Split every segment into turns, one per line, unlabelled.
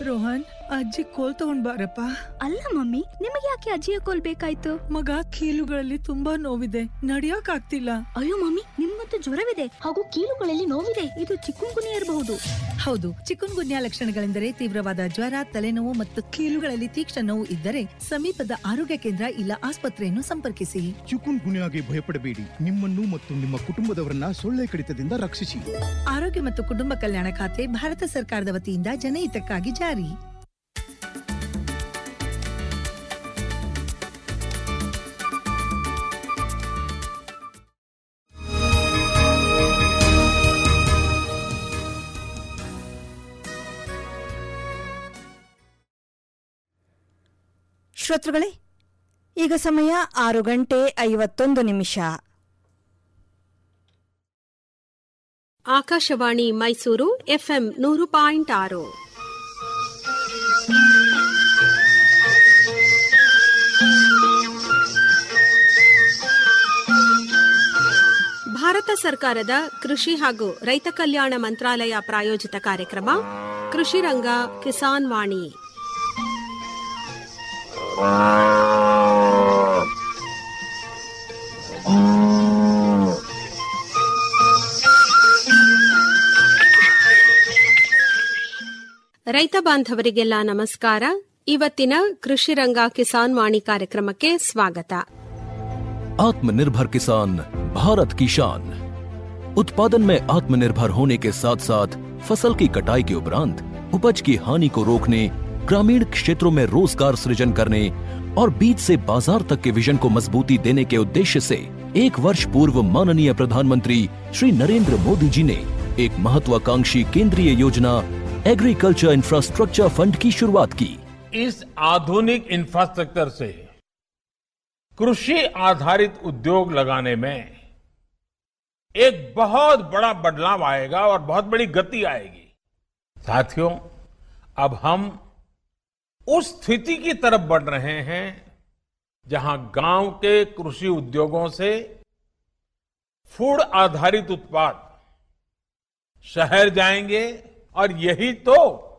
ರೋಹನ್ ಅಜ್ಜಿ ಕೋಲ್ ತಗೊಂಡ್ ಬಾರಪ್ಪ
ಅಲ್ಲ ಮಮ್ಮಿ ನಿಮಗೆ ಯಾಕೆ ಅಜ್ಜಿಯ ಕೋಲ್ ಬೇಕಾಯ್ತು
ಮಗ ಕೀಲುಗಳಲ್ಲಿ ತುಂಬಾ ನೋವಿದೆ ನಡಿಯಕ್ ಆಗ್ತಿಲ್ಲ
ಅಯ್ಯೋ ಮಮ್ಮಿ ನಿಮ್ಗಂತೂ ಜ್ವರವಿದೆ ಹಾಗೂ ಕೀಲುಗಳಲ್ಲಿ ನೋವಿದೆ ಇದು ಚಿಕ್ಕುನ್ಗುನಿ ಇರಬಹುದು
ಹೌದು ಚಿಕುನ್ ಗುನ್ಯಾ ಲಕ್ಷಣಗಳೆಂದರೆ ತೀವ್ರವಾದ ಜ್ವರ ತಲೆನೋವು ಮತ್ತು ಕೀಲುಗಳಲ್ಲಿ ತೀಕ್ಷ್ಣ ನೋವು ಇದ್ದರೆ ಸಮೀಪದ ಆರೋಗ್ಯ ಕೇಂದ್ರ ಇಲ್ಲ ಆಸ್ಪತ್ರೆಯನ್ನು ಸಂಪರ್ಕಿಸಿ
ಚಿಕುನ್ ಗುನ್ಯಾಗೆ ಭಯಪಡಬೇಡಿ ನಿಮ್ಮನ್ನು ಮತ್ತು ನಿಮ್ಮ ಕುಟುಂಬದವರನ್ನ ಸೊಳ್ಳೆ ಕಡಿತದಿಂದ ರಕ್ಷಿಸಿ
ಆರೋಗ್ಯ ಮತ್ತು ಕುಟುಂಬ ಕಲ್ಯಾಣ ಖಾತೆ ಭಾರತ ಸರ್ಕಾರದ ವತಿಯಿಂದ ಜನಹಿತಕ್ಕಾಗಿ ಜಾರಿ
ಶ್ರೋತೃಗಳೇ ಈಗ ಸಮಯ ಆರು ಗಂಟೆ ಐವತ್ತೊಂದು ನಿಮಿಷ
ಆಕಾಶವಾಣಿ ಮೈಸೂರು ಎಫ್ಎಂ ನೂರು ಪಾಯಿಂಟ್ ಆರು ಭಾರತ ಸರ್ಕಾರದ ಕೃಷಿ ಹಾಗೂ ರೈತ ಕಲ್ಯಾಣ ಮಂತ್ರಾಲಯ ಪ್ರಾಯೋಜಿತ ಕಾರ್ಯಕ್ರಮ ಕೃಷಿ ರಂಗ ಕಿಸಾನ್ ವಾಣಿ ರೈತ ಬಾಂಧವರಿಗೆಲ್ಲ ನಮಸ್ಕಾರ ಇವತ್ತಿನ ಕೃಷಿ ರಂಗ ಕಿಸಾನ್ ವಾಣಿ ಕಾರ್ಯಕ್ರಮಕ್ಕೆ ಸ್ವಾಗತ
आत्मनिर्भर किसान भारत की शान उत्पादन में आत्मनिर्भर होने के साथ साथ फसल की कटाई के उपरांत उपज की हानि को रोकने ग्रामीण क्षेत्रों में रोजगार सृजन करने और बीज से बाजार तक के विजन को मजबूती देने के उद्देश्य से एक वर्ष पूर्व माननीय प्रधानमंत्री श्री नरेंद्र मोदी जी ने एक महत्वाकांक्षी केंद्रीय योजना एग्रीकल्चर इंफ्रास्ट्रक्चर फंड की शुरुआत की
इस आधुनिक इंफ्रास्ट्रक्चर से कृषि आधारित उद्योग लगाने में एक बहुत बड़ा बदलाव आएगा और बहुत बड़ी गति आएगी साथियों अब हम उस स्थिति की तरफ बढ़ रहे हैं जहां गांव के कृषि उद्योगों से फूड आधारित उत्पाद शहर जाएंगे और यही तो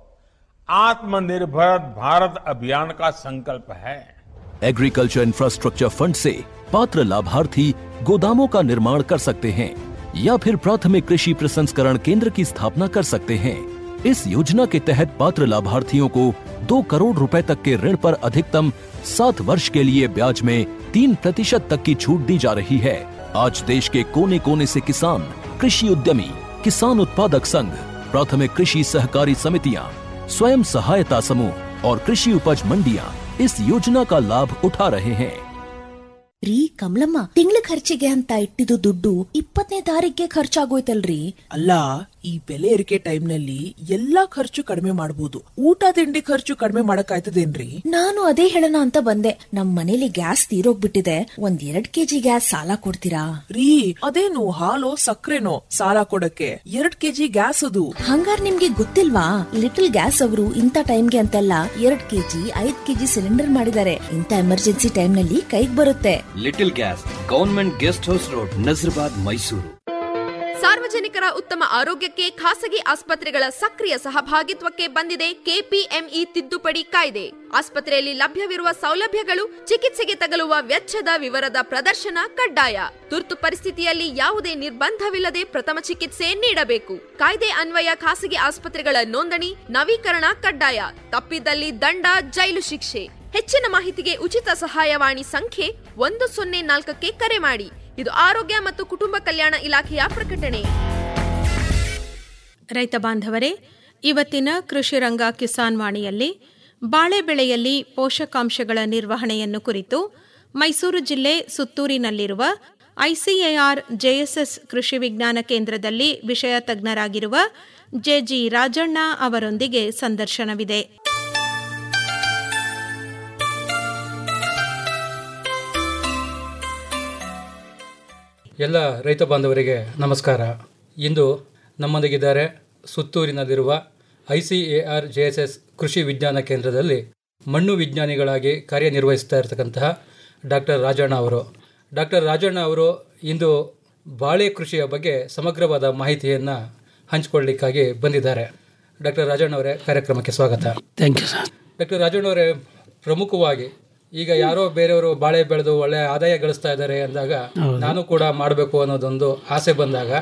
आत्मनिर्भर भारत अभियान का संकल्प है
एग्रीकल्चर इंफ्रास्ट्रक्चर फंड से पात्र लाभार्थी गोदामों का निर्माण कर सकते हैं या फिर प्राथमिक कृषि प्रसंस्करण केंद्र की स्थापना कर सकते हैं इस योजना के तहत पात्र लाभार्थियों को दो करोड़ रुपए तक के ऋण पर अधिकतम सात वर्ष के लिए ब्याज में तीन प्रतिशत तक की छूट दी जा रही है आज देश के कोने कोने से किसान कृषि उद्यमी किसान उत्पादक संघ प्राथमिक कृषि सहकारी समितियां स्वयं सहायता समूह और कृषि उपज मंडियां इस योजना का लाभ उठा रहे हैं
ರೀ ಕಮಲಮ್ಮ ತಿಂಗಳ ಖರ್ಚಿಗೆ ಅಂತ ಇಟ್ಟಿದ್ದು ದುಡ್ಡು ಇಪ್ಪತ್ತನೇ ತಾರೀಕಿಗೆ ಖರ್ಚಾಗೋಯ್ತಲ್ರಿ
ಅಲ್ಲ ಈ ಬೆಲೆ ಏರಿಕೆ ಟೈಮ್ ನಲ್ಲಿ ಎಲ್ಲಾ ಖರ್ಚು ಕಡಿಮೆ ಮಾಡಬಹುದು ಊಟ ತಿಂಡಿ ಖರ್ಚು ಕಡಿಮೆ ಮಾಡಕ್ಕಾಯ್ತದೇನ್ರಿ
ನಾನು ಅದೇ ಹೇಳೋಣ ಅಂತ ಬಂದೆ ನಮ್ ಮನೇಲಿ ಗ್ಯಾಸ್ ತೀರೋಗ್ಬಿಟ್ಟಿದೆ ಒಂದ್ ಎರಡ್ ಕೆಜಿ ಗ್ಯಾಸ್ ಸಾಲ ಕೊಡ್ತೀರಾ
ರೀ ಅದೇನು ಹಾಲು ಸಕ್ಕರೆನೋ ಸಾಲ ಕೊಡಕ್ಕೆ ಎರಡ್ ಕೆಜಿ ಗ್ಯಾಸ್ ಅದು
ಹಂಗಾರ್ ನಿಮ್ಗೆ ಗೊತ್ತಿಲ್ವಾ ಲಿಟಲ್ ಗ್ಯಾಸ್ ಅವರು ಇಂಥ ಟೈಮ್ಗೆ ಅಂತೆಲ್ಲ ಎರಡ್ ಕೆಜಿ ಐದ್ ಕೆಜಿ ಸಿಲಿಂಡರ್ ಮಾಡಿದ್ದಾರೆ ಇಂಥ ಎಮರ್ಜೆನ್ಸಿ ಟೈಮ್ ನಲ್ಲಿ ಕೈಗ್ ಬರುತ್ತೆ
little gas government guest house road Nazarbad Mysuru
ಸಾರ್ವಜನಿಕರ ಉತ್ತಮ ಆರೋಗ್ಯಕ್ಕೆ ಖಾಸಗಿ ಆಸ್ಪತ್ರೆಗಳ ಸಕ್ರಿಯ ಸಹಭಾಗಿತ್ವಕ್ಕೆ ಬಂದಿದೆ ಕೆಪಿಎಂಇ ತಿದ್ದುಪಡಿ ಕಾಯ್ದೆ ಆಸ್ಪತ್ರೆಯಲ್ಲಿ ಲಭ್ಯವಿರುವ ಸೌಲಭ್ಯಗಳು ಚಿಕಿತ್ಸೆಗೆ ತಗಲುವ ವೆಚ್ಚದ ವಿವರದ ಪ್ರದರ್ಶನ ಕಡ್ಡಾಯ ತುರ್ತು ಪರಿಸ್ಥಿತಿಯಲ್ಲಿ ಯಾವುದೇ ನಿರ್ಬಂಧವಿಲ್ಲದೆ ಪ್ರಥಮ ಚಿಕಿತ್ಸೆ ನೀಡಬೇಕು ಕಾಯ್ದೆ ಅನ್ವಯ ಖಾಸಗಿ ಆಸ್ಪತ್ರೆಗಳ ನೋಂದಣಿ ನವೀಕರಣ ಕಡ್ಡಾಯ ತಪ್ಪಿದಲ್ಲಿ ದಂಡ ಜೈಲು ಶಿಕ್ಷೆ ಹೆಚ್ಚಿನ ಮಾಹಿತಿಗೆ ಉಚಿತ ಸಹಾಯವಾಣಿ ಸಂಖ್ಯೆ ಒಂದು ಸೊನ್ನೆ ನಾಲ್ಕಕ್ಕೆ ಕರೆ ಮಾಡಿ ಇದು ಆರೋಗ್ಯ ಮತ್ತು ಕುಟುಂಬ ಕಲ್ಯಾಣ ಇಲಾಖೆಯ ಪ್ರಕಟಣೆ
ರೈತ ಬಾಂಧವರೇ ಇವತ್ತಿನ ಕೃಷಿ ರಂಗ ಕಿಸಾನ್ ವಾಣಿಯಲ್ಲಿ ಬಾಳೆ ಬೆಳೆಯಲ್ಲಿ ಪೋಷಕಾಂಶಗಳ ನಿರ್ವಹಣೆಯನ್ನು ಕುರಿತು ಮೈಸೂರು ಜಿಲ್ಲೆ ಸುತ್ತೂರಿನಲ್ಲಿರುವ ಐಸಿಎಆರ್ ಜೆಎಸ್ಎಸ್ ಕೃಷಿ ವಿಜ್ಞಾನ ಕೇಂದ್ರದಲ್ಲಿ ವಿಷಯ ತಜ್ಞರಾಗಿರುವ ಜೆಜಿ ರಾಜಣ್ಣ ಅವರೊಂದಿಗೆ ಸಂದರ್ಶನವಿದೆ
ಎಲ್ಲ ರೈತ ಬಾಂಧವರಿಗೆ ನಮಸ್ಕಾರ ಇಂದು ನಮ್ಮೊಂದಿಗಿದ್ದಾರೆ ಸುತ್ತೂರಿನಲ್ಲಿರುವ I C A R J S S ಕೃಷಿ ವಿಜ್ಞಾನ ಕೇಂದ್ರದಲ್ಲಿ ಮಣ್ಣು ವಿಜ್ಞಾನಿಗಳಾಗಿ ಕಾರ್ಯನಿರ್ವಹಿಸ್ತಾ ಇರತಕ್ಕಂತಹ ಡಾಕ್ಟರ್ ರಾಜಣ್ಣ ಅವರು ಡಾಕ್ಟರ್ ರಾಜಣ್ಣ ಅವರು ಇಂದು ಬಾಳೆ ಕೃಷಿಯ ಬಗ್ಗೆ ಸಮಗ್ರವಾದ ಮಾಹಿತಿಯನ್ನು ಹಂಚಿಕೊಳ್ಳಿಕ್ಕಾಗಿ ಬಂದಿದ್ದಾರೆ ಡಾಕ್ಟರ್ ರಾಜಣ್ಣ ಅವರೇ ಕಾರ್ಯಕ್ರಮಕ್ಕೆ ಸ್ವಾಗತ
thank you sir
doctor Rajanna ಅವರೇ ಪ್ರಮುಖವಾಗಿ ಈಗ ಯಾರೋ ಬೇರೆಯವರು ಬಾಳೆ ಬೆಳೆದು ಒಳ್ಳೆ ಆದಾಯ ಗಳಿಸ್ತಾ ಇದ್ದಾರೆ ಅಂದಾಗ ನಾನು ಕೂಡ ಮಾಡಬೇಕು ಅನ್ನೋದೊಂದು ಆಸೆ ಬಂದಾಗ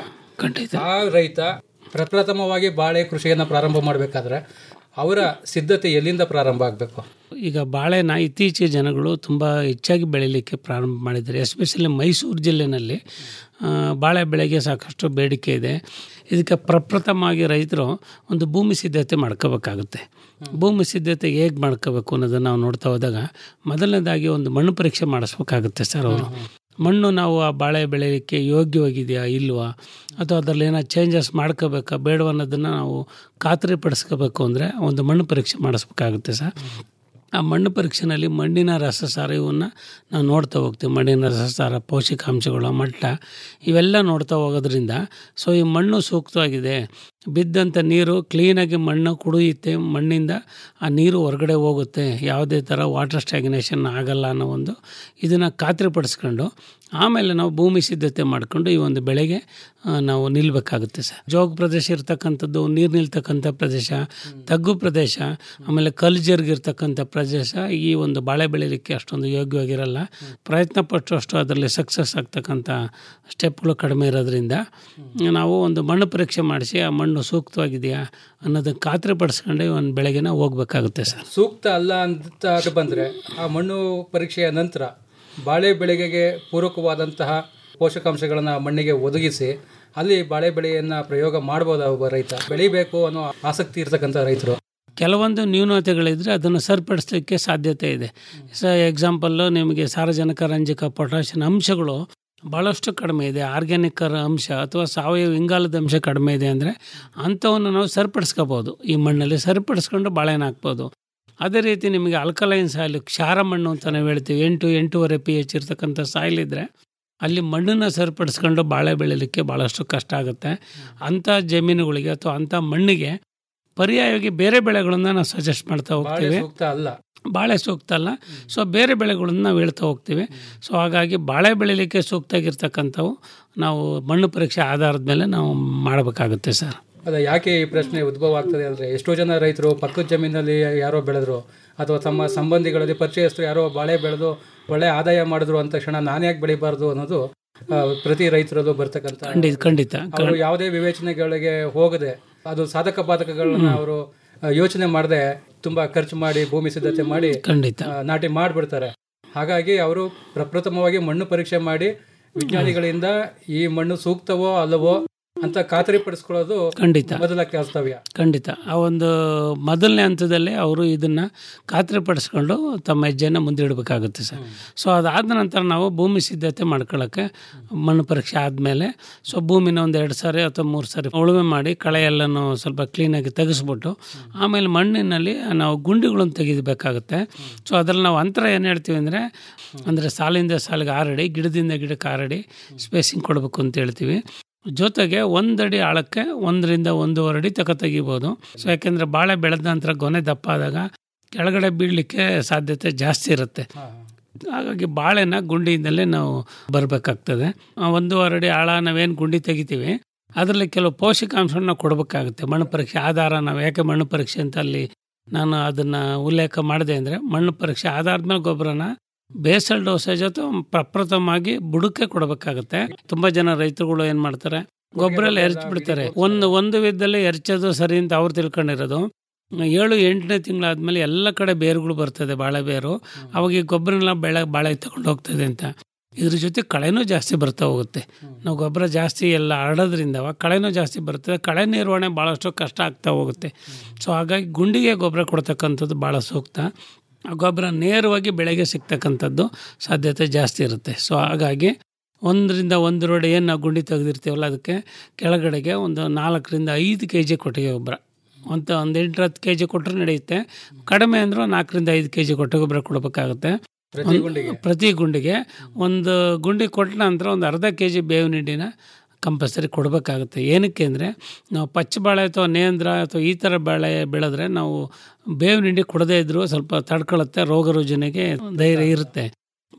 ಆ ರೈತ ಪ್ರಪ್ರಥಮವಾಗಿ ಬಾಳೆ ಕೃಷಿಯನ್ನು ಪ್ರಾರಂಭ ಮಾಡಬೇಕಾದ್ರೆ ಅವರ ಸಿದ್ಧತೆ ಎಲ್ಲಿಂದ ಪ್ರಾರಂಭ ಆಗಬೇಕು
ಈಗ ಬಾಳೆನ ಇತ್ತೀಚೆಗೆ ಜನಗಳು ತುಂಬ ಹೆಚ್ಚಾಗಿ ಬೆಳೀಲಿಕ್ಕೆ ಪ್ರಾರಂಭ ಮಾಡಿದ್ದಾರೆ ಎಸ್ಪೆಷಲಿ ಮೈಸೂರು ಜಿಲ್ಲೆನಲ್ಲಿ ಆ, ಬಾಳೆ ಬೆಳೆಗೆ ಸಾಕಷ್ಟು ಬೇಡಿಕೆ ಇದೆ ಇದಕ್ಕೆ ಪ್ರಪ್ರಥಮವಾಗಿ ರೈತರು ಒಂದು ಭೂಮಿ ಸಿದ್ಧತೆ ಮಾಡ್ಕೋಬೇಕಾಗುತ್ತೆ ಭೂಮಿ ಸಿದ್ಧತೆ ಹೇಗೆ ಮಾಡ್ಕೋಬೇಕು ಅನ್ನೋದನ್ನು ನಾವು ನೋಡ್ತಾ ಹೋದಾಗ ಮೊದಲನೇದಾಗಿ ಒಂದು ಮಣ್ಣು ಪರೀಕ್ಷೆ ಮಾಡಿಸ್ಬೇಕಾಗುತ್ತೆ ಸರ್ ಅವರು ಮಣ್ಣು ನಾವು ಆ ಬಾಳೆ ಬೆಳೆಯಲಿಕ್ಕೆ ಯೋಗ್ಯವಾಗಿದೆಯಾ ಇಲ್ವಾ ಅಥವಾ ಅದರಲ್ಲಿ ಏನೋ ಚೇಂಜಸ್ ಮಾಡ್ಕೋಬೇಕಾ ಬೇಡವಾ ಅನ್ನೋದನ್ನು ನಾವು ಖಾತ್ರಿ ಪಡಿಸ್ಕೋಬೇಕು ಅಂದರೆ ಒಂದು ಮಣ್ಣು ಪರೀಕ್ಷೆ ಮಾಡಿಸ್ಬೇಕಾಗುತ್ತೆ ಸರ್ ಆ ಮಣ್ಣು ಪರೀಕ್ಷೆನಲ್ಲಿ ಮಣ್ಣಿನ ರಸಸಾರ ಇವನ್ನ ನಾವು ನೋಡ್ತಾ ಹೋಗ್ತೀವಿ ಮಣ್ಣಿನ ರಸಸಾರ ಪೋಷಕಾಂಶಗಳ ಮಟ್ಟ ಇವೆಲ್ಲ ನೋಡ್ತಾ ಹೋಗೋದ್ರಿಂದ ಸೊ ಈ ಮಣ್ಣು ಸೂಕ್ತವಾಗಿದೆ ಬಿದ್ದಂಥ ನೀರು ಕ್ಲೀನಾಗಿ ಮಣ್ಣು ಕುಡಿಯುತ್ತೆ ಮಣ್ಣಿಂದ ಆ ನೀರು ಹೊರಗಡೆ ಹೋಗುತ್ತೆ ಯಾವುದೇ ಥರ ವಾಟರ್ ಸ್ಟ್ಯಾಗ್ನೇಷನ್ ಆಗಲ್ಲ ಅನ್ನೋ ಒಂದು ಇದನ್ನು ಖಾತ್ರಿಪಡಿಸ್ಕೊಂಡು ಆಮೇಲೆ ನಾವು ಭೂಮಿ ಸಿದ್ಧತೆ ಮಾಡಿಕೊಂಡು ಈ ಒಂದು ಬೆಳೆಗೆ ಆ, ನಾವು ನಿಲ್ಲಬೇಕಾಗುತ್ತೆ ಸರ್ ಜೋಗ ಪ್ರದೇಶ ಇರ್ತಕ್ಕಂಥದ್ದು ನೀರು ನಿಲ್ತಕ್ಕಂಥ ಪ್ರದೇಶ ತಗ್ಗು ಪ್ರದೇಶ ಆಮೇಲೆ ಕಲ್ಲು ಜರುಗಿರ್ತಕ್ಕಂಥ ಪ್ರದೇಶ ಈ ಒಂದು ಬಾಳೆ ಬೆಳೀಲಿಕ್ಕೆ ಅಷ್ಟೊಂದು ಯೋಗ್ಯವಾಗಿರಲ್ಲ ಪ್ರಯತ್ನ ಪಟ್ಟಷ್ಟು ಅದರಲ್ಲಿ ಸಕ್ಸಸ್ ಆಗ್ತಕ್ಕಂಥ ಸ್ಟೆಪ್ಗಳು ಕಡಿಮೆ ಇರೋದ್ರಿಂದ ನಾವು ಒಂದು ಮಣ್ಣು ಪರೀಕ್ಷೆ ಮಾಡಿಸಿ ಆ ಮಣ್ಣು ಸೂಕ್ತವಾಗಿದೆಯಾ ಅನ್ನೋದನ್ನು ಖಾತ್ರಿಪಡಿಸ್ಕೊಂಡೆ ಈ ಒಂದು ಬೆಳೆಗೆ ನಾವು ಹೋಗ್ಬೇಕಾಗುತ್ತೆ ಸರ್
ಸೂಕ್ತ ಅಲ್ಲ ಅಂತ ಬಂದರೆ ಆ ಮಣ್ಣು ಪರೀಕ್ಷೆಯ ನಂತರ ಬಾಳೆ ಬೆಳೆಗೆ ಪೂರಕವಾದಂತಹ ಪೋಷಕಾಂಶಗಳನ್ನು ಮಣ್ಣಿಗೆ ಒದಗಿಸಿ ಅಲ್ಲಿ ಬಾಳೆ ಬೆಳೆಯನ್ನು ಪ್ರಯೋಗ ಮಾಡ್ಬೋದಾ ಒಬ್ಬ ರೈತ ಬೆಳಿಬೇಕು ಅನ್ನೋ ಆಸಕ್ತಿ ಇರ್ತಕ್ಕಂಥ ರೈತರು
ಕೆಲವೊಂದು ನ್ಯೂನತೆಗಳಿದ್ರೆ ಅದನ್ನು ಸರಿಪಡಿಸಲಿಕ್ಕೆ ಸಾಧ್ಯತೆ ಇದೆ ಸ ಎಕ್ಸಾಂಪಲ್ಲು ನಿಮಗೆ ಸಾರಜನಕ ರಂಜಕ ಪೊಟ್ಯಾಷಿಯಂ ಅಂಶಗಳು ಭಾಳಷ್ಟು ಕಡಿಮೆ ಇದೆ ಆರ್ಗ್ಯಾನಿಕ್ ಅಂಶ ಅಥವಾ ಸಾವಯವ ಇಂಗಾಲದ ಅಂಶ ಕಡಿಮೆ ಇದೆ ಅಂದರೆ ಅಂಥವನ್ನು ನಾವು ಸರಿಪಡಿಸ್ಕೋಬೋದು ಈ ಮಣ್ಣಲ್ಲಿ ಸರಿಪಡಿಸ್ಕೊಂಡು ಬಾಳೆಹಣ್ಣು ಹಾಕ್ಬೋದು ಅದೇ ರೀತಿ ನಿಮಗೆ ಅಲ್ಕಲೈನ್ ಸಾಯಿಲ್ ಕ್ಷಾರ ಮಣ್ಣು ಅಂತ ನಾವು ಹೇಳ್ತೀವಿ ಎಂಟು ಎಂಟೂವರೆ ಪಿ ಎಚ್ ಇರ್ತಕ್ಕಂಥ ಸಾಯಿಲ್ ಇದ್ದರೆ ಅಲ್ಲಿ ಮಣ್ಣನ್ನು ಸರಿಪಡಿಸ್ಕೊಂಡು ಬಾಳೆ ಬೆಳೀಲಿಕ್ಕೆ ಭಾಳಷ್ಟು ಕಷ್ಟ ಆಗುತ್ತೆ ಅಂಥ ಜಮೀನುಗಳಿಗೆ ಅಥವಾ ಅಂಥ ಮಣ್ಣಿಗೆ ಪರ್ಯಾಯವಾಗಿ ಬೇರೆ ಬೆಳೆಗಳನ್ನು ನಾವು ಸಜೆಸ್ಟ್ ಮಾಡ್ತಾ
ಬಾಳೆ
ಹೋಗ್ತೀವಿ
ಸೂಕ್ತ ಅಲ್ಲ
ಬಾಳೆ ಸೂಕ್ತ ಅಲ್ಲ ಸೊ ಬೇರೆ ಬೆಳೆಗಳನ್ನು ನಾವು ಹೇಳ್ತಾ ಹೋಗ್ತೀವಿ ಸೊ ಹಾಗಾಗಿ ಬಾಳೆ ಬೆಳೀಲಿಕ್ಕೆ ಸೂಕ್ತ ಆಗಿರ್ತಕ್ಕಂಥವು ನಾವು ಮಣ್ಣು ಪರೀಕ್ಷೆ ಆಧಾರದ ಮೇಲೆ ನಾವು ಮಾಡಬೇಕಾಗುತ್ತೆ ಸರ್
ಅದ ಯಾಕೆ ಈ ಪ್ರಶ್ನೆ ಉದ್ಭವ ಆಗ್ತದೆ ಅಂದರೆ ಎಷ್ಟೋ ಜನ ರೈತರು ಪಕ್ಕದ ಜಮೀನಲ್ಲಿ ಯಾರೋ ಬೆಳೆದ್ರು ಅಥವಾ ತಮ್ಮ ಸಂಬಂಧಿಗಳಲ್ಲಿ ಪರಿಚಯಸ್ಥರು ಯಾರೋ ಬಾಳೆ ಬೆಳೆದು ಒಳ್ಳೆ ಆದಾಯ ಮಾಡಿದ್ರು ಅಂತ ತಕ್ಷಣ ನಾನು ಯಾಕೆ ಬೆಳಿಬಾರ್ದು ಅನ್ನೋದು ಆ, ಪ್ರತಿ ರೈತರಲ್ಲೂ ಬರ್ತಕ್ಕಂಥ
ಖಂಡಿತ ಖಂಡಿತ
ಅವರು ಯಾವುದೇ ವಿವೇಚನೆಗಳಿಗೆ ಹೋಗದೆ ಅದು ಸಾಧಕ ಬಾಧಕಗಳನ್ನ ಅವರು ಯೋಚನೆ ಮಾಡದೆ ತುಂಬಾ ಖರ್ಚು ಮಾಡಿ ಭೂಮಿ ಸಿದ್ಧತೆ ಮಾಡಿ
ಖಂಡಿತ
ಆ, ನಾಟಿ ಮಾಡಿಬಿಡ್ತಾರೆ ಹಾಗಾಗಿ ಅವರು ಪ್ರಪ್ರಥಮವಾಗಿ ಮಣ್ಣು ಪರೀಕ್ಷೆ ಮಾಡಿ ವಿಜ್ಞಾನಿಗಳಿಂದ ಈ ಮಣ್ಣು ಸೂಕ್ತವೋ ಅಲ್ಲವೋ ಅಂತ ಖಾತರಿಪಡಿಸ್ಕೊಳ್ಳೋದು
ಖಂಡಿತ.
ಮೊದಲ ಕರ್ತವ್ಯ
ಖಂಡಿತ ಆ ಒಂದು ಮೊದಲನೇ ಹಂತದಲ್ಲೇ ಅವರು ಇದನ್ನು ಖಾತ್ರಿಪಡಿಸ್ಕೊಂಡು ತಮ್ಮ ಹೆಜ್ಜೆಯನ್ನು ಮುಂದಿಡಬೇಕಾಗುತ್ತೆ ಸರ್ ಸೊ ಅದಾದ ನಂತರ ನಾವು ಭೂಮಿ ಸಿದ್ಧತೆ ಮಾಡ್ಕೊಳ್ಳೋಕ್ಕೆ ಮಣ್ಣು ಪರೀಕ್ಷೆ ಆದಮೇಲೆ ಸೊ ಭೂಮಿನ ಒಂದು ಎರಡು ಸಾರಿ ಅಥವಾ ಮೂರು ಸಾರಿ ಉಳುಮೆ ಮಾಡಿ ಕಳೆ ಎಲ್ಲನೂ ಸ್ವಲ್ಪ ಕ್ಲೀನಾಗಿ ತೆಗೆಸ್ಬಿಟ್ಟು ಆಮೇಲೆ ಮಣ್ಣಿನಲ್ಲಿ ನಾವು ಗುಂಡಿಗಳನ್ನು ತೆಗಿಬೇಕಾಗುತ್ತೆ ಸೊ ಅದರಲ್ಲಿ ನಾವು ಅಂತರ ಏನು ಹೇಳ್ತೀವಿ ಅಂದರೆ ಅಂದರೆ ಸಾಲಿಂದ ಸಾಲಿಗೆ ಆರಡಿ ಗಿಡದಿಂದ ಗಿಡಕ್ಕೆ ಆರಡಿ ಸ್ಪೇಸಿಂಗ್ ಕೊಡಬೇಕು ಅಂತ ಹೇಳ್ತೀವಿ ಜೊತೆಗೆ ಒಂದಡಿ ಆಳಕ್ಕೆ ಒಂದರಿಂದ ಒಂದೂವರೆ ಅಡಿ ತಕ ತೆಗಿಬೋದು ಸೊ ಯಾಕೆಂದರೆ ಬಾಳೆ ಬೆಳೆದ ನಂತರ ಗೊನೆ ದಪ್ಪ ಆದಾಗ ಕೆಳಗಡೆ ಬೀಳಲಿಕ್ಕೆ ಸಾಧ್ಯತೆ ಜಾಸ್ತಿ ಇರುತ್ತೆ ಹಾಗಾಗಿ ಬಾಳೆನ ಗುಂಡಿಯಿಂದಲೇ ನಾವು ಬರಬೇಕಾಗ್ತದೆ ಒಂದೂವರೆ ಅಡಿ ಆಳ ನಾವೇನು ಗುಂಡಿ ತೆಗಿತೀವಿ ಅದರಲ್ಲಿ ಕೆಲವು ಪೋಷಕಾಂಶಗಳನ್ನ ಕೊಡಬೇಕಾಗುತ್ತೆ ಮಣ್ಣು ಪರೀಕ್ಷೆ ಆಧಾರ ನಾವು ಯಾಕೆ ಮಣ್ಣು ಪರೀಕ್ಷೆ ಅಂತ ಅಲ್ಲಿ ನಾನು ಅದನ್ನು ಉಲ್ಲೇಖ ಮಾಡಿದೆ ಅಂದರೆ ಮಣ್ಣು ಪರೀಕ್ಷೆ ಆಧಾರದ ಮೇಲೆ ಗೊಬ್ಬರನ ಬೇಸಲ್ ಡೋಸೇಜ್ ಅಥವಾ ಪ್ರಪ್ರಥಮವಾಗಿ ಬುಡಕ್ಕೆ ಕೊಡಬೇಕಾಗುತ್ತೆ ತುಂಬಾ ಜನ ರೈತರುಗಳು ಏನ್ ಮಾಡ್ತಾರೆ ಗೊಬ್ಬರ ಎಲ್ಲ ಎರಚಿ ಬಿಡ್ತಾರೆ ಒಂದು ಒಂದು ವಿಧದಲ್ಲಿ ಎರಚೋದು ಸರಿ ಅಂತ ಅವ್ರು ತಿಳ್ಕೊಂಡಿರೋದು ಏಳು ಎಂಟನೇ ತಿಂಗಳಾದ್ಮೇಲೆ ಎಲ್ಲ ಕಡೆ ಬೇರುಗಳು ಬರ್ತದೆ ಬಾಳೆ ಬೇರು ಅವಾಗ ಈ ಗೊಬ್ಬರನೆಲ್ಲ ಬೆಳೆ ಬಾಳೆ ತಗೊಂಡು ಹೋಗ್ತದೆ ಅಂತ ಇದ್ರ ಜೊತೆ ಕಳೆನೂ ಜಾಸ್ತಿ ಬರ್ತಾ ಹೋಗುತ್ತೆ ನಾವು ಗೊಬ್ಬರ ಜಾಸ್ತಿ ಎಲ್ಲ ಹರಡೋದ್ರಿಂದ ಅವಾಗ ಕಳೆನೂ ಜಾಸ್ತಿ ಬರ್ತದೆ ಕಳೆ ನಿರ್ವಹಣೆ ಭಾಳಷ್ಟು ಕಷ್ಟ ಆಗ್ತಾ ಹೋಗುತ್ತೆ ಸೊ ಹಾಗಾಗಿ ಗುಂಡಿಗೆ ಗೊಬ್ಬರ ಕೊಡ್ತಕ್ಕಂಥದ್ದು ಭಾಳ ಸೂಕ್ತ ಆ ಗೊಬ್ಬರ ನೇರವಾಗಿ ಬೆಳೆಗೆ ಸಿಗ್ತಕ್ಕಂಥದ್ದು ಸಾಧ್ಯತೆ ಜಾಸ್ತಿ ಇರುತ್ತೆ ಸೊ ಹಾಗಾಗಿ ಒಂದರಿಂದ ಒಂದು ರೋಡ್ ಏನು ನಾವು ಗುಂಡಿ ತೆಗೆದಿರ್ತೀವಲ್ಲ ಅದಕ್ಕೆ ಕೆಳಗಡೆಗೆ ಒಂದು ನಾಲ್ಕರಿಂದ ಐದು ಕೆ ಜಿ ಕೊಟ್ಟಿಗೆ ಗೊಬ್ಬರ ಒಂದು ಒಂದು ಎಂಟು ಹತ್ತು ಕೆ ಜಿ ಕೊಟ್ಟರೆ ನಡೆಯುತ್ತೆ ಕಡಿಮೆ ಅಂದರೂ ನಾಲ್ಕರಿಂದ ಐದು ಕೆ ಜಿ ಕೊಟ್ಟಿಗೆ ಗೊಬ್ಬರ ಕೊಡಬೇಕಾಗುತ್ತೆ
ಪ್ರತಿ ಗುಂಡಿಗೆ?
ಪ್ರತಿ ಗುಂಡಿಗೆ ಒಂದು ಗುಂಡಿ ಕೊಟ್ಟ ನಂತರ ಒಂದು ಅರ್ಧ ಕೆ ಜಿ ಬೇವಿನ ಹಿಂಡಿನ ಕಂಪಲ್ಸರಿ ಕೊಡಬೇಕಾಗುತ್ತೆ ಏನಕ್ಕೆ ಅಂದರೆ ನಾವು ಪಚ್ಚ ಬಾಳೆ ಅಥವಾ ನೇಂದ್ರ ಅಥವಾ ಈ ಥರ ಬಾಳೆ ಬೆಳೆದ್ರೆ ನಾವು ಬೇವಿನ ಹಿಂಡಿ ಕೊಡದೇ ಇದ್ರೂ ಸ್ವಲ್ಪ ತಡ್ಕೊಳ್ಳುತ್ತೆ ರೋಗ ರುಜಿನಿಗೆ ಧೈರ್ಯ ಇರುತ್ತೆ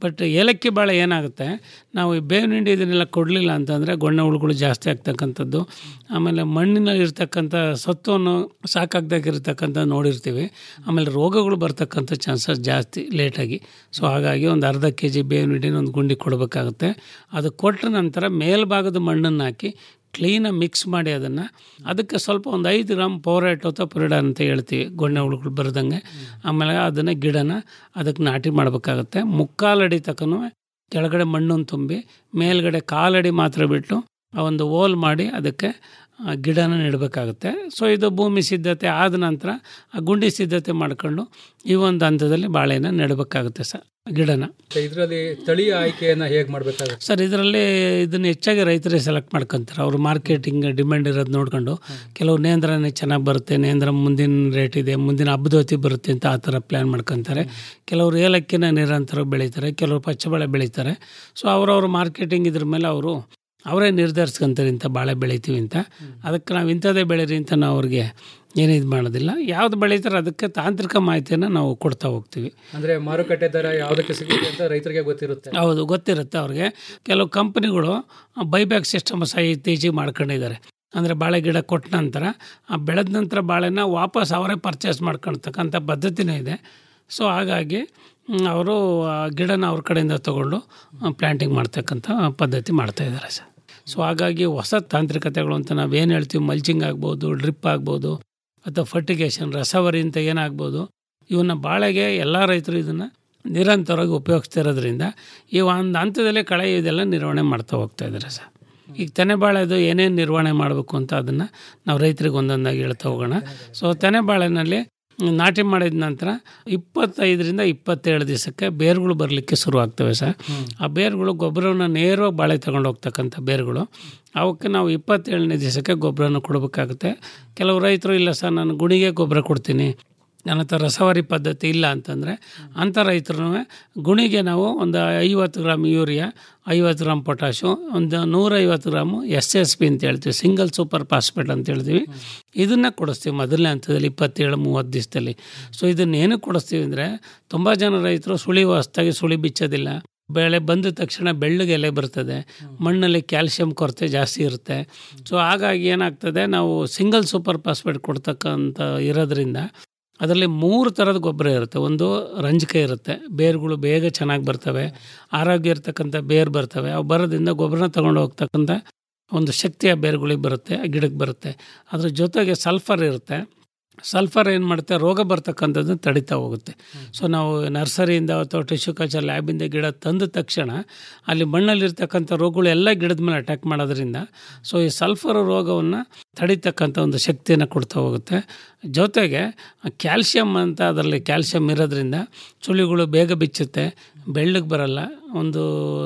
ಬಟ್ ಏಲಕ್ಕಿ ಬಾಳೆ ಏನಾಗುತ್ತೆ ನಾವು ಈ ಬೇವಿನ ಹಿಂಡಿ ಇದನ್ನೆಲ್ಲ ಕೊಡಲಿಲ್ಲ ಅಂತಂದರೆ ಗೊಣ್ಣೆ ಹುಳುಗಳು ಜಾಸ್ತಿ ಆಗ್ತಕ್ಕಂಥದ್ದು ಆಮೇಲೆ ಮಣ್ಣಿನಲ್ಲಿ ಇರ್ತಕ್ಕಂಥ ಸತ್ವವನ್ನು ಸಾಕಾಗ್ದಾಗಿರ್ತಕ್ಕಂಥ ನೋಡಿರ್ತೀವಿ ಆಮೇಲೆ ರೋಗಗಳು ಬರ್ತಕ್ಕಂಥ ಚಾನ್ಸಸ್ ಜಾಸ್ತಿ ಲೇಟಾಗಿ ಸೊ ಹಾಗಾಗಿ ಒಂದು ಅರ್ಧ ಕೆ ಜಿ ಬೇವಿನ ಹಿಂಡಿನ ಒಂದು ಗುಂಡಿ ಕೊಡಬೇಕಾಗುತ್ತೆ ಅದು ಕೊಟ್ಟ ನಂತರ ಮೇಲ್ಭಾಗದ ಮಣ್ಣನ್ನು ಹಾಕಿ ಕ್ಲೀನಾಗಿ ಮಿಕ್ಸ್ ಮಾಡಿ ಅದನ್ನು ಅದಕ್ಕೆ ಸ್ವಲ್ಪ ಒಂದು ಐದು ಗ್ರಾಮ್ ಪೋರೇಟ್ ಅಥವಾ ಪುರಿಡ ಅಂತ ಹೇಳ್ತೀವಿ ಗೊಣ್ಣೆ ಹುಳುಗಳು ಬರದಂಗೆ ಆಮೇಲೆ ಅದನ್ನು ಗಿಡನ ಅದಕ್ಕೆ ನಾಟಿ ಮಾಡಬೇಕಾಗತ್ತೆ ಮುಕ್ಕಾಲಡಿ ತಕ್ಕನೂ ಕೆಳಗಡೆ ಮಣ್ಣನ್ನು ತುಂಬಿ ಮೇಲ್ಗಡೆ ಕಾಲಡಿ ಮಾತ್ರ ಬಿಟ್ಟು ಆ ಒಂದು ಓಲ್ ಮಾಡಿ ಅದಕ್ಕೆ ಆ ಗಿಡನ ನೆಡಬೇಕಾಗುತ್ತೆ ಸೊ ಇದು ಭೂಮಿ ಸಿದ್ಧತೆ ಆದ ನಂತರ ಆ ಗುಂಡಿ ಸಿದ್ಧತೆ ಮಾಡ್ಕೊಂಡು ಈ ಒಂದು ಹಂತದಲ್ಲಿ ಬಾಳೆನ ನೆಡಬೇಕಾಗುತ್ತೆ ಸರ್ ಗಿಡನ
ಇದರಲ್ಲಿ ತಳಿಯ ಆಯ್ಕೆಯನ್ನು ಹೇಗೆ ಮಾಡಬೇಕಾಗುತ್ತೆ
ಸರ್ ಇದರಲ್ಲಿ ಇದನ್ನು ಹೆಚ್ಚಾಗಿ ರೈತರೇ ಸೆಲೆಕ್ಟ್ ಮಾಡ್ಕೊಂತಾರೆ ಅವರು ಮಾರ್ಕೆಟಿಂಗ್ ಡಿಮ್ಯಾಂಡ್ ಇರೋದು ನೋಡ್ಕೊಂಡು ಕೆಲವು ನೇಂದ್ರನೇ ಚೆನ್ನಾಗಿ ಬರುತ್ತೆ ನೇಂದ್ರ ಮುಂದಿನ ರೇಟ್ ಇದೆ ಮುಂದಿನ ಹಬ್ಬದ ಹೊತ್ತಿಗೆ ಬರುತ್ತೆ ಅಂತ ಆ ಥರ ಪ್ಲ್ಯಾನ್ ಮಾಡ್ಕೊತಾರೆ ಕೆಲವರು ಏಲಕ್ಕಿನ ನಿರಂತರ ಬೆಳೀತಾರೆ ಕೆಲವರು ಪಚ್ಚಬಾಳೆ ಬೆಳೀತಾರೆ ಸೊ ಅವರವ್ರ ಮಾರ್ಕೆಟಿಂಗ್ ಇದ್ರ ಮೇಲೆ ಅವರು ಅವರೇ ನಿರ್ಧರಿಸ್ಕೊಂತಾರೆ ಇಂಥ ಬಾಳೆ ಬೆಳಿತೀವಿ ಅಂತ ಅದಕ್ಕೆ ನಾವು ಇಂಥದ್ದೇ ಬೆಳೀರಿ ಅಂತ ನಾವು ಅವ್ರಿಗೆ ಏನು ಇದು ಮಾಡೋದಿಲ್ಲ ಯಾವ್ದು ಬೆಳೀತಾರೆ ಅದಕ್ಕೆ ತಾಂತ್ರಿಕ ಮಾಹಿತಿಯನ್ನು ನಾವು ಕೊಡ್ತಾ ಹೋಗ್ತೀವಿ
ಅಂದ್ರೆ ಮಾರುಕಟ್ಟೆ ದರ ಯಾವುದಕ್ಕೆ ಸಿಗುತ್ತೆ ಅಂತ ರೈತರಿಗೆ ಗೊತ್ತಿರುತ್ತೆ
ಹೌದು ಗೊತ್ತಿರುತ್ತೆ ಅವ್ರಿಗೆ ಕೆಲವು ಕಂಪ್ನಿಗಳು ಬೈಬ್ಯಾಕ್ ಸಿಸ್ಟಮ್ ಸಹ ಇತ್ತೀಚೆಗೆ ಮಾಡ್ಕೊಂಡಿದ್ದಾರೆ ಅಂದರೆ ಬಾಳೆ ಗಿಡ ಕೊಟ್ಟ ನಂತರ ಆ ಬೆಳೆದ ನಂತರ ಬಾಳೆನ ವಾಪಸ್ ಅವರೇ ಪರ್ಚೇಸ್ ಮಾಡ್ಕೊಳ್ತಕ್ಕಂಥ ಪದ್ಧತಿನೂ ಇದೆ ಸೊ ಹಾಗಾಗಿ ಮ್, ಅವರು ಆ ಗಿಡನ ಅವ್ರ ಕಡೆಯಿಂದ ತಗೊಂಡು ಪ್ಲ್ಯಾಂಟಿಂಗ್ ಮಾಡ್ತಕ್ಕಂಥ ಪದ್ಧತಿ ಮಾಡ್ತಾ ಇದ್ದಾರೆ ಸರ್ ಸೊ ಹಾಗಾಗಿ ಹೊಸ ತಾಂತ್ರಿಕತೆಗಳು ಅಂತ ನಾವೇನು ಹೇಳ್ತೀವಿ ಮಲ್ಚಿಂಗ್ ಆಗ್ಬೋದು ಡ್ರಿಪ್ ಆಗ್ಬೋದು ಅಥವಾ ಫರ್ಟಿಗೇಷನ್ ರಸವರಿ ಅಂತ ಏನಾಗ್ಬೋದು ಇವನ್ನ ಬಾಳೆಗೆ ಎಲ್ಲ ರೈತರು ಇದನ್ನು ನಿರಂತರವಾಗಿ ಉಪಯೋಗಿಸ್ತಿರೋದ್ರಿಂದ ಈ ಒಂದು ಹಂತದಲ್ಲಿ ಕಳೆ ಇದೆಲ್ಲ ನಿರ್ವಹಣೆ ಮಾಡ್ತಾ ಹೋಗ್ತಾ ಇದ್ದಾರೆ ಸರ್ ಈಗ ತೆನೆ ಬಾಳೆದು ಏನೇನು ನಿರ್ವಹಣೆ ಮಾಡಬೇಕು ಅಂತ ಅದನ್ನು ನಾವು ರೈತರಿಗೆ ಒಂದೊಂದಾಗಿ ಹೇಳ್ತಾ ಹೋಗೋಣ ಸೊ ತೆನೆ ಬಾಳೆನಲ್ಲಿ ನಾಟಿ ಮಾಡಿದ ನಂತರ ಇಪ್ಪತ್ತೈದರಿಂದ ಇಪ್ಪತ್ತೇಳು ದಿವಸಕ್ಕೆ ಬೇರುಗಳು ಬರಲಿಕ್ಕೆ ಶುರು ಆಗ್ತವೆ ಸರ್ ಆ ಬೇರುಗಳು ಗೊಬ್ಬರವನ್ನು ನೇರವಾಗಿ ಬಾಳೆ ತಗೊಂಡು ಹೋಗ್ತಕ್ಕಂಥ ಬೇರುಗಳು ಅವಕ್ಕೆ ನಾವು ಇಪ್ಪತ್ತೇಳನೇ ದಿವಸಕ್ಕೆ ಗೊಬ್ಬರನ ಕೊಡಬೇಕಾಗುತ್ತೆ ಕೆಲವು ರೈತರು ಇಲ್ಲ ಸರ್ ನಾನು ಗುಣಿಗೆ ಗೊಬ್ಬರ ಕೊಡ್ತೀನಿ ನನ್ನ ಹತ್ರ ರಸವರಿ ಪದ್ಧತಿ ಇಲ್ಲ ಅಂತಂದರೆ ಅಂಥ ರೈತರು ಗುಣಿಗೆ ನಾವು ಒಂದು ಐವತ್ತು ಗ್ರಾಮ್ ಯೂರಿಯಾ ಐವತ್ತು ಗ್ರಾಮ್ ಪೊಟ್ಯಾಶು ಒಂದು ನೂರೈವತ್ತು ಗ್ರಾಮು ಎಸ್ ಎಸ್ ಪಿ ಅಂತ ಹೇಳ್ತೀವಿ ಸಿಂಗಲ್ ಸೂಪರ್ ಫಾಸ್ಫೇಟ್ ಅಂತ ಹೇಳ್ತೀವಿ ಇದನ್ನು ಕೊಡಿಸ್ತೀವಿ ಮೊದಲನೇ ಹಂತದಲ್ಲಿ ಇಪ್ಪತ್ತೇಳು ಮೂವತ್ತು ದಿವಸದಲ್ಲಿ ಸೊ ಇದನ್ನು ಏನಕ್ಕೆ ಕೊಡಿಸ್ತೀವಿ ಅಂದರೆ ತುಂಬ ಜನ ರೈತರು ಸುಳಿ ಹೊಸ್ದಾಗಿ ಸುಳಿ ಬಿಚ್ಚೋದಿಲ್ಲ ಬೆಳೆ ಬಂದ ತಕ್ಷಣ ಬೆಳ್ಳಗೆ ಎಲೆ ಬರ್ತದೆ ಮಣ್ಣಲ್ಲಿ ಕ್ಯಾಲ್ಶಿಯಂ ಕೊರತೆ ಜಾಸ್ತಿ ಇರುತ್ತೆ ಸೊ ಹಾಗಾಗಿ ಏನಾಗ್ತದೆ ನಾವು ಸಿಂಗಲ್ ಸೂಪರ್ ಫಾಸ್ಫೇಟ್ ಕೊಡ್ತಕ್ಕಂಥ ಇರೋದ್ರಿಂದ ಅದರಲ್ಲಿ ಮೂರು ಥರದ ಗೊಬ್ಬರ ಇರುತ್ತೆ ಒಂದು ರಂಜಕ ಇರುತ್ತೆ ಬೇರುಗಳು ಬೇಗ ಚೆನ್ನಾಗಿ ಬರ್ತವೆ ಆರೋಗ್ಯ ಇರ್ತಕ್ಕಂಥ ಬೇರು ಬರ್ತವೆ ಅವು ಬರೋದ್ರಿಂದ ಗೊಬ್ಬರನ ತಗೊಂಡು ಹೋಗ್ತಕ್ಕಂಥ ಒಂದು ಶಕ್ತಿಯ ಬೇರುಗಳಿಗೆ ಬರುತ್ತೆ ಆ ಗಿಡಕ್ಕೆ ಬರುತ್ತೆ ಅದ್ರ ಜೊತೆಗೆ ಸಲ್ಫರ್ ಇರುತ್ತೆ ಸಲ್ಫರ್ ಏನು ಮಾಡುತ್ತೆ ರೋಗ ಬರ್ತಕ್ಕಂಥದ್ದು ತಡಿತಾ ಹೋಗುತ್ತೆ ಸೊ ನಾವು ನರ್ಸರಿಯಿಂದ ಅಥವಾ ಟಿಶ್ಯೂ ಕಲ್ಚರ್ ಲ್ಯಾಬಿಂದ ಗಿಡ ತಂದ ತಕ್ಷಣ ಅಲ್ಲಿ ಮಣ್ಣಲ್ಲಿರ್ತಕ್ಕಂಥ ರೋಗಗಳು ಎಲ್ಲ ಗಿಡದ ಮೇಲೆ ಅಟ್ಯಾಕ್ ಮಾಡೋದ್ರಿಂದ ಸೊ ಈ ಸಲ್ಫರ್ ರೋಗವನ್ನು ತಡಿತಕ್ಕಂಥ ಒಂದು ಶಕ್ತಿಯನ್ನು ಕೊಡ್ತಾ ಹೋಗುತ್ತೆ ಜೊತೆಗೆ ಕ್ಯಾಲ್ಶಿಯಂ ಅಂತ ಅದರಲ್ಲಿ ಕ್ಯಾಲ್ಶಿಯಂ ಇರೋದ್ರಿಂದ ಸುಳಿಗಳು ಬೇಗ ಬಿಚ್ಚುತ್ತೆ ಬೆಳ್ಳಗೆ ಬರಲ್ಲ ಒಂದು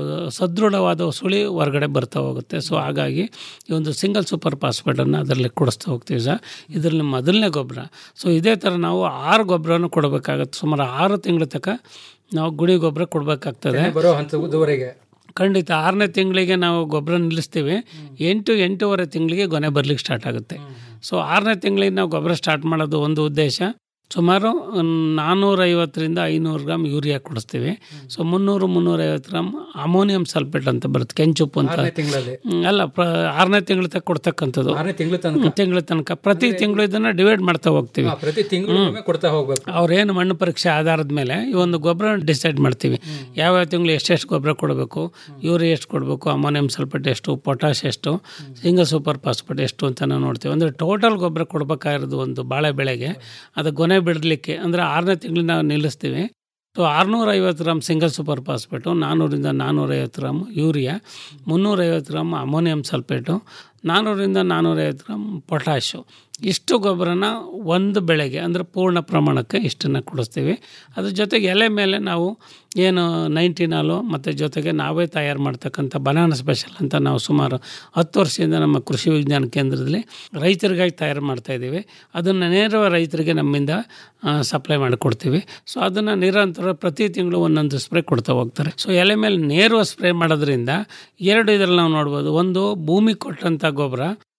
ಸದೃಢವಾದ ಸುಳಿ ಹೊರಗಡೆ ಬರ್ತಾ ಹೋಗುತ್ತೆ ಸೊ ಹಾಗಾಗಿ ಈ ಒಂದು ಸಿಂಗಲ್ ಸೂಪರ್ ಫಾಸ್ಫೇಟನ್ನು ಅದರಲ್ಲಿ ಕೊಡಿಸ್ತಾ ಹೋಗ್ತೀವಿ ಸರ್ ಇದರಲ್ಲಿ ಮೊದಲನೇ ಗೊಬ್ಬರ ಸೊ ಇದೇ ಥರ ನಾವು ಆರು ಗೊಬ್ಬರನೂ ಕೊಡಬೇಕಾಗತ್ತೆ ಸುಮಾರು ಆರು ತಿಂಗಳ ತನಕ ನಾವು ಗುಡಿ ಗೊಬ್ಬರ ಕೊಡಬೇಕಾಗ್ತದೆ
ಬರೋ ಹಂತದವರೆಗೆ
ಖಂಡಿತ ಆರನೇ ತಿಂಗಳಿಗೆ ನಾವು ಗೊಬ್ಬರ ನಿಲ್ಲಿಸ್ತೀವಿ ಎಂಟು ಎಂಟೂವರೆ ತಿಂಗಳಿಗೆ ಗೊನೆ ಬರ್ಲಿಕ್ಕೆ ಸ್ಟಾರ್ಟ್ ಆಗುತ್ತೆ ಸೊ ಆರನೇ ತಿಂಗಳಿಗೆ ನಾವು ಗೊಬ್ಬರ ಸ್ಟಾರ್ಟ್ ಮಾಡೋದು ಒಂದು ಉದ್ದೇಶ ಸುಮಾರು ನಾನ್ನೂರೈವತ್ತರಿಂದ ಐನೂರು ಗ್ರಾಮ್ ಯೂರಿಯಾ ಕೊಡಿಸ್ತೀವಿ ಸೊ ಮುನ್ನೂರು ಮುನ್ನೂರೈವತ್ತು ಗ್ರಾಮ್ ಅಮೋನಿಯಂ ಸಲ್ಫೇಟ್ ಅಂತ ಬರುತ್ತೆ ಕೆಂಚುಪ್ಪು ಅಂತ
ಆರನೇ ತಿಂಗಳಲ್ಲಿ
ಹ್ಮ್, ಅಲ್ಲ ಪ್ರ- ಆರನೇ ತಿಂಗಳ ತನಕ ಕೊಡ್ತಕ್ಕಂಥದ್ದು
ಆರನೇ ತಿಂಗಳ ತನಕ
ತಿಂಗಳ ತನಕ ಪ್ರತಿ ತಿಂಗಳು ಇದನ್ನ ಡಿವೈಡ್ ಮಾಡ್ತಾ ಹೋಗ್ತೀವಿ
ಹಾ, ಪ್ರತಿ ತಿಂಗಳು ಕೊಡ್ತಾ ಹೋಗ್ಬೇಕು
ಅವ್ರೇನು ಮಣ್ಣು ಪರೀಕ್ಷೆ ಆಧಾರದ ಮೇಲೆ ಈ ಒಂದು ಗೊಬ್ಬರ ಡಿಸೈಡ್ ಮಾಡ್ತೀವಿ ಯಾವ್ಯಾವ ತಿಂಗಳು ಎಷ್ಟೆಷ್ಟು ಗೊಬ್ಬರ ಕೊಡಬೇಕು ಯೂರಿಯಾ ಎಷ್ಟು ಕೊಡಬೇಕು ಅಮೋನಿಯಂ ಸಲ್ಫೇಟ್ ಎಷ್ಟು ಪೊಟ್ಯಾಶ್ ಎಷ್ಟು ಸಿಂಗಲ್ ಸೂಪರ್ ಫಾಸ್ಫೇಟ್ ಎಷ್ಟು ಅಂತ ನಾವು ನೋಡ್ತೀವಿ ಅಂದರೆ ಟೋಟಲ್ ಗೊಬ್ಬರ ಕೊಡಬೇಕಾಗಿರೋದು ಒಂದು ಬಾಳೆ ಬೆಳೆಗೆ ಅದು ಗೊನೆ ಬಿಡಲಿಕ್ಕೆ ಅಂದರೆ ಆರನೇ ತಿಂಗಳು ನಾವು ನಿಲ್ಲಿಸ್ತೀವಿ ಸೊ ಆರುನೂರ ಐವತ್ತು ಗ್ರಾಮ್ ಸಿಂಗಲ್ ಸೂಪರ್ ಫಾಸ್ಫೇಟು ನಾನ್ನೂರಿಂದ ನಾನ್ನೂರೈವತ್ತು ಗ್ರಾಮ್ ಯೂರಿಯಾ ಮುನ್ನೂರೈವತ್ತು ಗ್ರಾಮ್ ಅಮೋನಿಯಂ ಸಲ್ಫೇಟು ನಾನ್ನೂರಿಂದ ನಾನ್ನೂರೈವತ್ತು ಗ್ರಾಮ್ ಪೊಟ್ಯಾಶು ಇಷ್ಟು ಗೊಬ್ಬರನ ಒಂದು ಬೆಳೆಗೆ ಅಂದರೆ ಪೂರ್ಣ ಪ್ರಮಾಣಕ್ಕೆ ಇಷ್ಟನ್ನು ಕೊಡಿಸ್ತೀವಿ ಅದ್ರ ಜೊತೆಗೆ ಎಲೆ ಮೇಲೆ ನಾವು ಏನು ನೈಂಟಿನಾಲು ಮತ್ತು ಜೊತೆಗೆ ನಾವೇ ತಯಾರು ಮಾಡ್ತಕ್ಕಂಥ ಬನಾನ ಸ್ಪೆಷಲ್ ಅಂತ ನಾವು ಸುಮಾರು ಹತ್ತು ವರ್ಷದಿಂದ ನಮ್ಮ ಕೃಷಿ ವಿಜ್ಞಾನ ಕೇಂದ್ರದಲ್ಲಿ ರೈತರಿಗಾಗಿ ತಯಾರು ಮಾಡ್ತಾಯಿದ್ದೀವಿ ಅದನ್ನು ನೇರವಾಗಿ ರೈತರಿಗೆ ನಮ್ಮಿಂದ ಸಪ್ಲೈ ಮಾಡಿಕೊಡ್ತೀವಿ ಸೊ ಅದನ್ನು ನಿರಂತರ ಪ್ರತಿ ತಿಂಗಳು ಒಂದೊಂದು ಸ್ಪ್ರೇ ಕೊಡ್ತಾ ಹೋಗ್ತಾರೆ ಸೊ ಎಲೆ ಮೇಲೆ ನೇರವಾಗಿ ಸ್ಪ್ರೇ ಮಾಡೋದ್ರಿಂದ ಎರಡು ಇದರಲ್ಲಿ ನಾವು ನೋಡ್ಬೋದು ಒಂದು ಭೂಮಿ ಕೊಟ್ಟಂಥ ಗೊಬ್ಬರ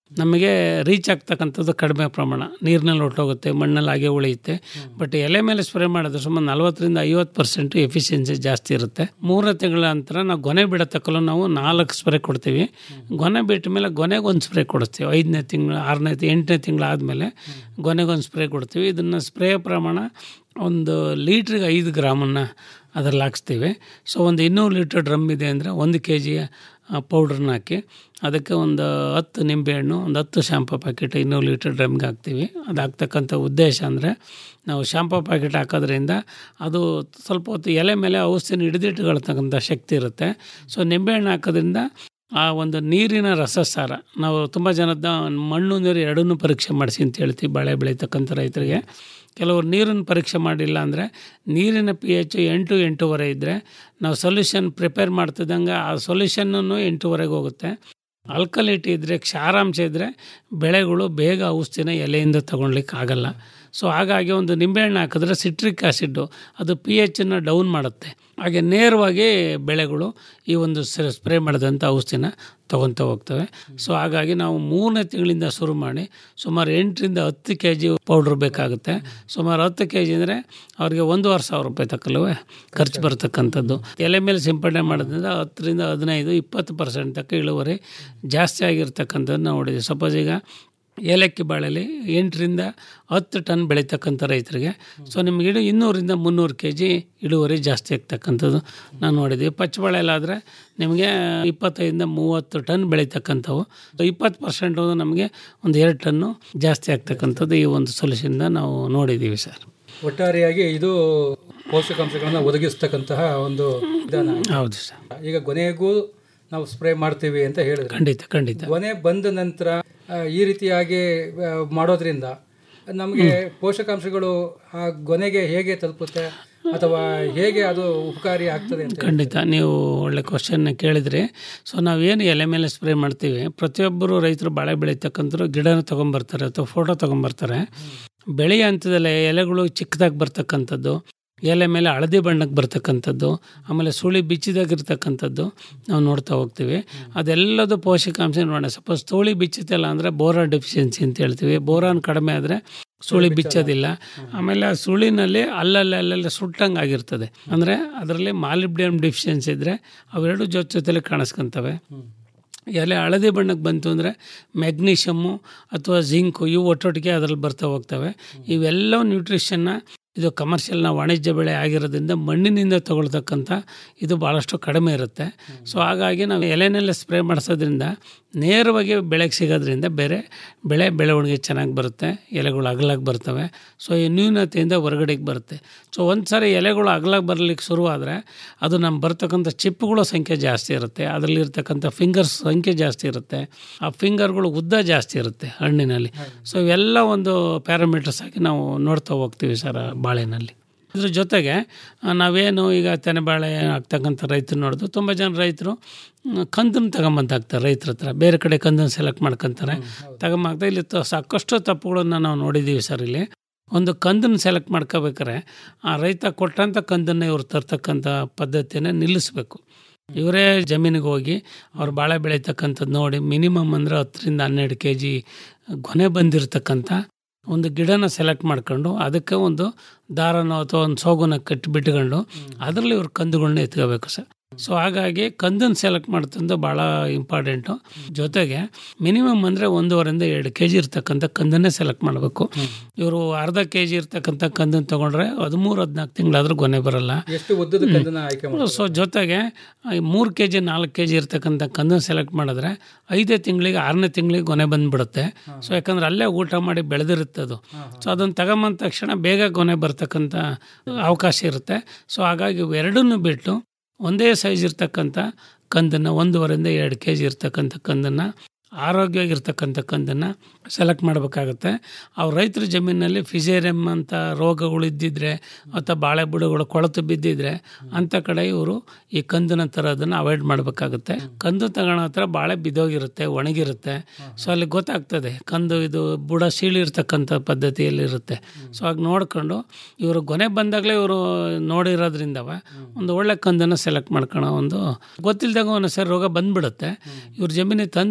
ನಮಗೆ ರೀಚ್ ಆಗ್ತಕ್ಕಂಥದ್ದು ಕಡಿಮೆ ಪ್ರಮಾಣ ನೀರಿನಲ್ಲಿ ಹೊಟ್ಟೋಗುತ್ತೆ ಮಣ್ಣಲ್ಲಿ ಹಾಗೆ ಉಳಿಯುತ್ತೆ ಬಟ್ ಎಲೆ ಮೇಲೆ ಸ್ಪ್ರೇ ಮಾಡಿದ್ರೆ ಸುಮಾರು ನಲವತ್ತರಿಂದ ಐವತ್ತು ಪರ್ಸೆಂಟ್ ಎಫಿಷಿಯನ್ಸಿ ಜಾಸ್ತಿ ಇರುತ್ತೆ ಮೂರನೇ ತಿಂಗಳ ನಂತರ ನಾವು ಗೊನೆ ಬಿಡತಕ್ಕಲು ನಾವು ನಾಲ್ಕು ಸ್ಪ್ರೇ ಕೊಡ್ತೀವಿ ಗೊನೆ ಬಿಟ್ಟ ಮೇಲೆ ಗೊನೆಗೆ ಒಂದು ಸ್ಪ್ರೇ ಕೊಡ್ತೀವಿ ಐದನೇ ತಿಂಗಳು ಆರನೇ ಎಂಟನೇ ತಿಂಗಳು ಆದಮೇಲೆ ಗೊನೆಗೊಂದು ಸ್ಪ್ರೇ ಕೊಡ್ತೀವಿ ಇದನ್ನು ಸ್ಪ್ರೇ ಪ್ರಮಾಣ ಒಂದು ಲೀಟ್ರಿಗೆ ಐದು ಗ್ರಾಮನ್ನು ಅದರಲ್ಲಿ ಹಾಕ್ಸ್ತೀವಿ ಸೊ ಒಂದು ಇನ್ನೂರು ಲೀಟ್ರ್ ಡ್ರಮ್ ಇದೆ ಅಂದರೆ ಒಂದು ಕೆ ಜಿ ಪೌಡ್ರನ್ನ ಹಾಕಿ ಅದಕ್ಕೆ ಒಂದು ಹತ್ತು ನಿಂಬೆಹಣ್ಣು ಒಂದು ಹತ್ತು ಶಾಂಪು ಪ್ಯಾಕೆಟ್ ಇನ್ನೂರು ಲೀಟ್ರ್ ಡ್ರಮ್ಗೆ ಹಾಕ್ತೀವಿ ಅದು ಹಾಕ್ತಕ್ಕಂಥ ಉದ್ದೇಶ ಅಂದರೆ ನಾವು ಶಾಂಪು ಪ್ಯಾಕೆಟ್ ಹಾಕೋದ್ರಿಂದ ಅದು ಸ್ವಲ್ಪ ಹೊತ್ತು ಎಲೆ ಮೇಲೆ ಔಷಧಿನ ಹಿಡಿದಿಟ್ಕೊಳ್ತಕ್ಕಂಥ ಶಕ್ತಿ ಇರುತ್ತೆ ಸೊ ನಿಂಬೆಹಣ್ಣು ಹಾಕೋದ್ರಿಂದ ಆ ಒಂದು ನೀರಿನ ರಸಸಾರ ನಾವು ತುಂಬ ಜನದ ಮಣ್ಣು ನೀರು ಎರಡನ್ನೂ ಪರೀಕ್ಷೆ ಮಾಡಿಸಿ ಅಂತ ಹೇಳ್ತೀವಿ ಬಾಳೆ ಬೆಳೀತಕ್ಕಂಥ ರೈತರಿಗೆ ಕೆಲವರು ನೀರನ್ನು ಪರೀಕ್ಷೆ ಮಾಡಿಲ್ಲ ಅಂದರೆ ನೀರಿನ ಪಿ ಎಚ್ ಎಂಟು ಎಂಟೂವರೆ ಇದ್ದರೆ ನಾವು ಸೊಲ್ಯೂಷನ್ ಪ್ರಿಪೇರ್ ಮಾಡ್ತಿದ್ದಂಗೆ ಆ ಸೊಲ್ಯೂಷನ್ನು ಎಂಟೂವರೆಗೆ ಹೋಗುತ್ತೆ ಆಲ್ಕಲಿಟಿ ಇದ್ದರೆ ಕ್ಷಾರಾಂಶ ಇದ್ದರೆ ಬೆಳೆಗಳು ಬೇಗ ಔಷಧಿನ ಎಲೆಯಿಂದ ತೊಗೊಳ್ಲಿಕ್ಕೆ ಆಗಲ್ಲ ಸೊ ಹಾಗಾಗಿ ಒಂದು ನಿಂಬೆಹಣ್ಣು ಹಾಕಿದ್ರೆ ಸಿಟ್ರಿಕ್ ಆ್ಯಸಿಡ್ಡು ಅದು ಪಿ ಎಚ್ಚನ್ನು ಡೌನ್ ಮಾಡುತ್ತೆ ಹಾಗೆ ನೇರವಾಗಿ ಬೆಳೆಗಳು ಈ ಒಂದು ಸ್ಪ್ರೇ ಮಾಡಿದಂಥ ಔಷಧಿನ ತೊಗೊತ ಹೋಗ್ತವೆ ಸೊ ಹಾಗಾಗಿ ನಾವು ಮೂರನೇ ತಿಂಗಳಿಂದ ಶುರು ಮಾಡಿ ಸುಮಾರು ಎಂಟರಿಂದ ಹತ್ತು ಕೆ ಜಿ ಪೌಡ್ರ್ ಬೇಕಾಗುತ್ತೆ ಸುಮಾರು ಹತ್ತು ಕೆ ಜಿ ಅಂದರೆ ಅವ್ರಿಗೆ ಒಂದೂವರೆ ಸಾವಿರ ರೂಪಾಯಿ ತಕ್ಕಲ್ವೇ ಖರ್ಚು ಬರ್ತಕ್ಕಂಥದ್ದು ಎಲೆ ಮೇಲೆ ಸಿಂಪಡಣೆ ಮಾಡೋದ್ರಿಂದ ಹತ್ತರಿಂದ ಹದಿನೈದು ಇಪ್ಪತ್ತು ಪರ್ಸೆಂಟ್ ತಕ್ಕ ಇಳುವರಿ ಜಾಸ್ತಿ ಆಗಿರ್ತಕ್ಕಂಥದ್ದು ನಾವು ನೋಡಿದ್ದೀವಿ ಸಪೋಸ್ ಈಗ ಏಲಕ್ಕಿ ಬಾಳೆಲಿ ಎಂಟರಿಂದ ಹತ್ತು ಟನ್ ಬೆಳೀತಕ್ಕಂಥ ರೈತರಿಗೆ ಸೊ ನಿಮ್ಗೆ ಇಡು ಇನ್ನೂರಿಂದ ಮುನ್ನೂರು ಕೆ ಜಿ ಇಳುವರಿ ಜಾಸ್ತಿ ಆಗ್ತಕ್ಕಂಥದ್ದು ನಾನು ನೋಡಿದ್ದೀವಿ ಪಚ್ಚಬಾಳೆಲಾದರೆ ನಿಮಗೆ ಇಪ್ಪತ್ತೈದಿಂದ ಮೂವತ್ತು ಟನ್ ಬೆಳೀತಕ್ಕಂಥವು ಇಪ್ಪತ್ತು ಪರ್ಸೆಂಟು ನಮಗೆ ಒಂದು ಎರಡು ಟನ್ನು ಜಾಸ್ತಿ ಆಗ್ತಕ್ಕಂಥದ್ದು ಈ ಒಂದು ಸೊಲ್ಯೂಷನ್ದ ನಾವು ನೋಡಿದ್ದೀವಿ ಸರ್
ಒಟ್ಟಾರೆಯಾಗಿ ಇದು ಪೋಷಕಾಂಶಗಳನ್ನು ಒದಗಿಸ್ತಕ್ಕಂತಹ ಒಂದು ವಿಧಾನ
ಹೌದು ಸರ್
ಈಗ ಕೊನೆಗೂ ನಾವು ಸ್ಪ್ರೇ ಮಾಡ್ತೀವಿ ಅಂತ ಹೇಳಿದ್ರೆ
ಖಂಡಿತ ಖಂಡಿತ
ಕೊನೆ ಬಂದ ನಂತರ ಆ, ಈ ರೀತಿಯಾಗಿ ಆ, ಮಾಡೋದ್ರಿಂದ ನಮಗೆ ಪೋಷಕಾಂಶಗಳು ಆ ಗೊನೆಗೆ ಹೇಗೆ ತಲುಪುತ್ತೆ ಅಥವಾ ಹೇಗೆ ಅದು ಉಪಕಾರಿ ಆಗ್ತದೆ ಅಂತ
ಖಂಡಿತ ನೀವು ಒಳ್ಳೆ ಕ್ವಶನ್ನ ಕೇಳಿದ್ರಿ ಸೊ ನಾವೇನು ಎಲೆ ಮೇಲೆ ಸ್ಪ್ರೇ ಮಾಡ್ತೀವಿ ಪ್ರತಿಯೊಬ್ಬರು ರೈತರು ಬಾಳೆ ಬೆಳೀತಕ್ಕಂಥವ್ರು ಗಿಡನ ತೊಗೊಂಬರ್ತಾರೆ ಅಥವಾ ಫೋಟೋ ತೊಗೊಂಬರ್ತಾರೆ ಬೆಳೆಯ ಹಂತದಲ್ಲಿ ಎಲೆಗಳು ಚಿಕ್ಕದಾಗಿ ಬರ್ತಕ್ಕಂಥದ್ದು ಎಲೆ ಮೇಲೆ ಹಳದಿ ಬಣ್ಣಕ್ಕೆ ಬರ್ತಕ್ಕಂಥದ್ದು ಆಮೇಲೆ ಸುಳಿ ಬಿಚ್ಚಿದಾಗಿರ್ತಕ್ಕಂಥದ್ದು ನಾವು ನೋಡ್ತಾ ಹೋಗ್ತೀವಿ ಅದೆಲ್ಲದು ಪೋಷಕಾಂಶ ನೋಡೋಣ ಸಪೋಸ್ ಸುಳಿ ಬಿಚ್ಚುತ್ತಲ್ಲ ಅಂದರೆ ಬೋರಾನ್ ಡೆಫಿಷಿಯನ್ಸಿ ಅಂತ ಹೇಳ್ತೀವಿ ಬೋರಾನ್ ಕಡಿಮೆ ಆದರೆ ಸುಳಿ ಬಿಚ್ಚೋದಿಲ್ಲ ಆಮೇಲೆ ಆ ಸುಳಿನಲ್ಲಿ ಅಲ್ಲಲ್ಲಿ ಅಲ್ಲಲ್ಲಿ ಸುಟ್ಟಂಗೆ ಆಗಿರ್ತದೆ ಅಂದರೆ ಅದರಲ್ಲಿ ಮಾಲಿಬ್ಡಿಯಮ್ ಡೆಫಿಷಿಯನ್ಸಿ ಇದ್ದರೆ ಅವೆರಡು ಜೊತೆ ಜೊತೆಲಿ ಕಾಣಿಸ್ಕೊಂತವೆ ಎಲೆ ಹಳದಿ ಬಣ್ಣಕ್ಕೆ ಬಂತು ಅಂದರೆ ಮೆಗ್ನೀಷಿಯಮ್ಮು ಅಥವಾ ಜಿಂಕು ಇವು ಒಟ್ಟೊಟ್ಟಿಗೆ ಅದರಲ್ಲಿ ಬರ್ತಾ ಹೋಗ್ತವೆ ಇವೆಲ್ಲವೂ ನ್ಯೂಟ್ರಿಷನ್ನ ಇದು ಕಮರ್ಷಿಯಲ್ ನಾವು ವಾಣಿಜ್ಯ ಬೆಳೆ ಆಗಿರೋದ್ರಿಂದ ಮಣ್ಣಿನಿಂದ ತಗೊಳ್ತಕ್ಕಂಥ ಇದು ಭಾಳಷ್ಟು ಕಡಿಮೆ ಇರುತ್ತೆ ಸೊ ಹಾಗಾಗಿ ನಾವು ಎಲೆನೆಲ್ಲ ಸ್ಪ್ರೇ ಮಾಡಿಸೋದ್ರಿಂದ ನೇರವಾಗಿ ಬೆಳೆಗೆ ಸಿಗೋದ್ರಿಂದ ಬೇರೆ ಬೆಳೆ ಬೆಳವಣಿಗೆ ಚೆನ್ನಾಗಿ ಬರುತ್ತೆ ಎಲೆಗಳು ಅಗಲಾಗಿ ಬರ್ತವೆ ಸೊ ಈ ನ್ಯೂನತೆಯಿಂದ ಹೊರಗಡೆಗೆ ಬರುತ್ತೆ ಸೊ ಒಂದು ಸಾರಿ ಎಲೆಗಳು ಅಗಲಾಗಿ ಬರಲಿಕ್ಕೆ ಶುರುವಾದರೆ ಅದು ನಮ್ಮ ಬರ್ತಕ್ಕಂಥ ಚಿಪ್ಪುಗಳ ಸಂಖ್ಯೆ ಜಾಸ್ತಿ ಇರುತ್ತೆ ಅದರಲ್ಲಿ ಇರ್ತಕ್ಕಂಥ ಫಿಂಗರ್ಸ್ ಸಂಖ್ಯೆ ಜಾಸ್ತಿ ಇರುತ್ತೆ ಆ ಫಿಂಗರ್ಗಳು ಉದ್ದ ಜಾಸ್ತಿ ಇರುತ್ತೆ ಹಣ್ಣಿನಲ್ಲಿ ಸೊ ಇವೆಲ್ಲ ಒಂದು ಪ್ಯಾರಾಮೀಟರ್ಸ್ ಆಗಿ ನಾವು ನೋಡ್ತಾ ಹೋಗ್ತೀವಿ ಸರ್ ಆ ಬಾಳೆನಲ್ಲಿ ಇದ್ರ ಜೊತೆಗೆ ಆ, ನಾವೇನು ಈಗ ತೆನೆ ಬಾಳೆ ಆಗ್ತಕ್ಕಂಥ ರೈತರು ನೋಡಿದ್ರು ತುಂಬ ಜನ ರೈತರು ಕಂದನ್ನು ತಗೊಂಬಂದು ಹಾಕ್ತಾರೆ ರೈತರ ಹತ್ರ ಬೇರೆ ಕಡೆ ಕಂದನ್ನು ಸೆಲೆಕ್ಟ್ ಮಾಡ್ಕೊತಾರೆ ತಗೊಂಬಾಗ್ತಾ ಇಲ್ಲಿ ತ- ಸಾಕಷ್ಟು ತಪ್ಪುಗಳನ್ನು ನಾವು ನೋಡಿದ್ದೀವಿ ಸರ್ ಇಲ್ಲಿ ಒಂದು ಕಂದನ್ನು ಸೆಲೆಕ್ಟ್ ಮಾಡ್ಕೋಬೇಕಾರೆ ಆ ರೈತ ಕೊಟ್ಟಂಥ ಕಂದನ್ನು ಇವ್ರು ತರ್ತಕ್ಕಂಥ ಪದ್ಧತಿಯನ್ನು ನಿಲ್ಲಿಸಬೇಕು ಇವರೇ ಜಮೀನಿಗೆ ಹೋಗಿ ಅವ್ರು ಬಾಳೆ ಬೆಳೀತಕ್ಕಂಥದ್ದು ನೋಡಿ ಮಿನಿಮಮ್ ಅಂದರೆ ಹತ್ತರಿಂದ ಹನ್ನೆರಡು ಕೆ ಜಿ ಗೊನೆ ಬಂದಿರತಕ್ಕಂಥ ಒಂದು ಗಿಡನ ಸೆಲೆಕ್ಟ್ ಮಾಡ್ಕೊಂಡು ಅದಕ್ಕೆ ಒಂದು ದಾರನೋ ಅಥವಾ ಒಂದು ಸೋಗುನ ಕಟ್ಟಿ ಬಿಟ್ಕೊಂಡು ಅದರಲ್ಲಿ ಇವ್ರು ಕಂದುಗಳನ್ನ ಎತ್ಕೋಬೇಕು ಸರ್ ಸೊ ಹಾಗಾಗಿ ಕಂದನ್ನು ಸೆಲೆಕ್ಟ್ ಮಾಡ್ತಂದು ಭಾಳ ಇಂಪಾರ್ಟೆಂಟು ಜೊತೆಗೆ ಮಿನಿಮಮ್ ಅಂದರೆ ಒಂದೂವರೆಯಿಂದ ಎರಡು ಕೆ ಜಿ ಇರ್ತಕ್ಕಂಥ ಕಂದನ್ನೇ ಸೆಲೆಕ್ಟ್ ಮಾಡಬೇಕು ಇವರು ಅರ್ಧ ಕೆ ಜಿ ಇರ್ತಕ್ಕಂಥ ಕಂದನ್ನು ತೊಗೊಂಡ್ರೆ ಹದಿಮೂರು ಹದಿನಾಲ್ಕು ತಿಂಗಳಾದ್ರೂ ಗೊನೆ ಬರಲ್ಲ
ಎಷ್ಟು ಉದ್ದದ ಕಂದನ್ನ ಆಯ್ಕೆ ಮಾಡಿ
ಸೊ ಜೊತೆಗೆ ಮೂರು ಕೆ ಜಿ ನಾಲ್ಕು ಕೆ ಜಿ ಇರ್ತಕ್ಕಂಥ ಕಂದನ್ನು ಸೆಲೆಕ್ಟ್ ಮಾಡಿದ್ರೆ ಐದೇ ತಿಂಗಳಿಗೆ ಆರನೇ ತಿಂಗಳಿಗೆ ಗೊನೆ ಬಂದ್ಬಿಡುತ್ತೆ ಸೊ ಯಾಕಂದ್ರೆ ಅಲ್ಲೇ ಊಟ ಮಾಡಿ ಬೆಳೆದಿರುತ್ತೆ ಅದು ಸೊ ಅದನ್ನು ತಗೊಂಬಂದ ತಕ್ಷಣ ಬೇಗ ಗೊನೆ ಬರ್ತಕ್ಕಂಥ ಅವಕಾಶ ಇರುತ್ತೆ ಸೊ ಹಾಗಾಗಿ ಇವೆರಡನ್ನೂ ಬಿಟ್ಟು ಒಂದೇ ಸೈಜ್ ಇರ್ತಕ್ಕಂಥ ಕಂದನ್ನು ಒಂದೂವರೆಯಿಂದ ಎರಡು ಕೆ ಜಿ ಇರ್ತಕ್ಕಂಥ ಕಂದನ್ನು ಆರೋಗ್ಯವಾಗಿರ್ತಕ್ಕಂಥ ಕಂದನ್ನು ಸೆಲೆಕ್ಟ್ ಮಾಡಬೇಕಾಗತ್ತೆ ಅವ್ರ ರೈತರ ಜಮೀನಲ್ಲಿ ಫಿಸೇರಿಯಮ್ ಅಂತ ರೋಗಗಳು ಇದ್ದಿದ್ರೆ ಅಥವಾ ಬಾಳೆ ಬುಡಗಳು ಕೊಳತು ಬಿದ್ದಿದ್ರೆ ಅಂಥ ಕಡೆ ಇವರು ಈ ಕಂದನ ತರೋದನ್ನು ಅವಾಯ್ಡ್ ಮಾಡಬೇಕಾಗುತ್ತೆ ಕಂದು ತಗೊಳ್ಳೋ ಹತ್ರ ಬಾಳೆ ಬಿದ್ದೋಗಿರುತ್ತೆ ಒಣಗಿರುತ್ತೆ ಸೊ ಅಲ್ಲಿ ಗೊತ್ತಾಗ್ತದೆ ಕಂದು ಇದು ಬುಡ ಸೀಳಿರ್ತಕ್ಕಂಥ ಪದ್ಧತಿಯಲ್ಲಿರುತ್ತೆ ಸೊ ಹಾಗೆ ನೋಡ್ಕೊಂಡು ಇವರು ಗೊನೆ ಬಂದಾಗಲೇ ಇವರು ನೋಡಿರೋದ್ರಿಂದವ ಒಂದು ಒಳ್ಳೆ ಕಂದನ್ನು ಸೆಲೆಕ್ಟ್ ಮಾಡ್ಕೊಳ್ಳೋ ಒಂದು ಗೊತ್ತಿಲ್ದಾಗ ಒಂದೊಂದು ಸರಿ ರೋಗ ಬಂದ್ಬಿಡುತ್ತೆ ಇವ್ರ ಜಮೀನಿಗೆ ತಂದ ನಂತರ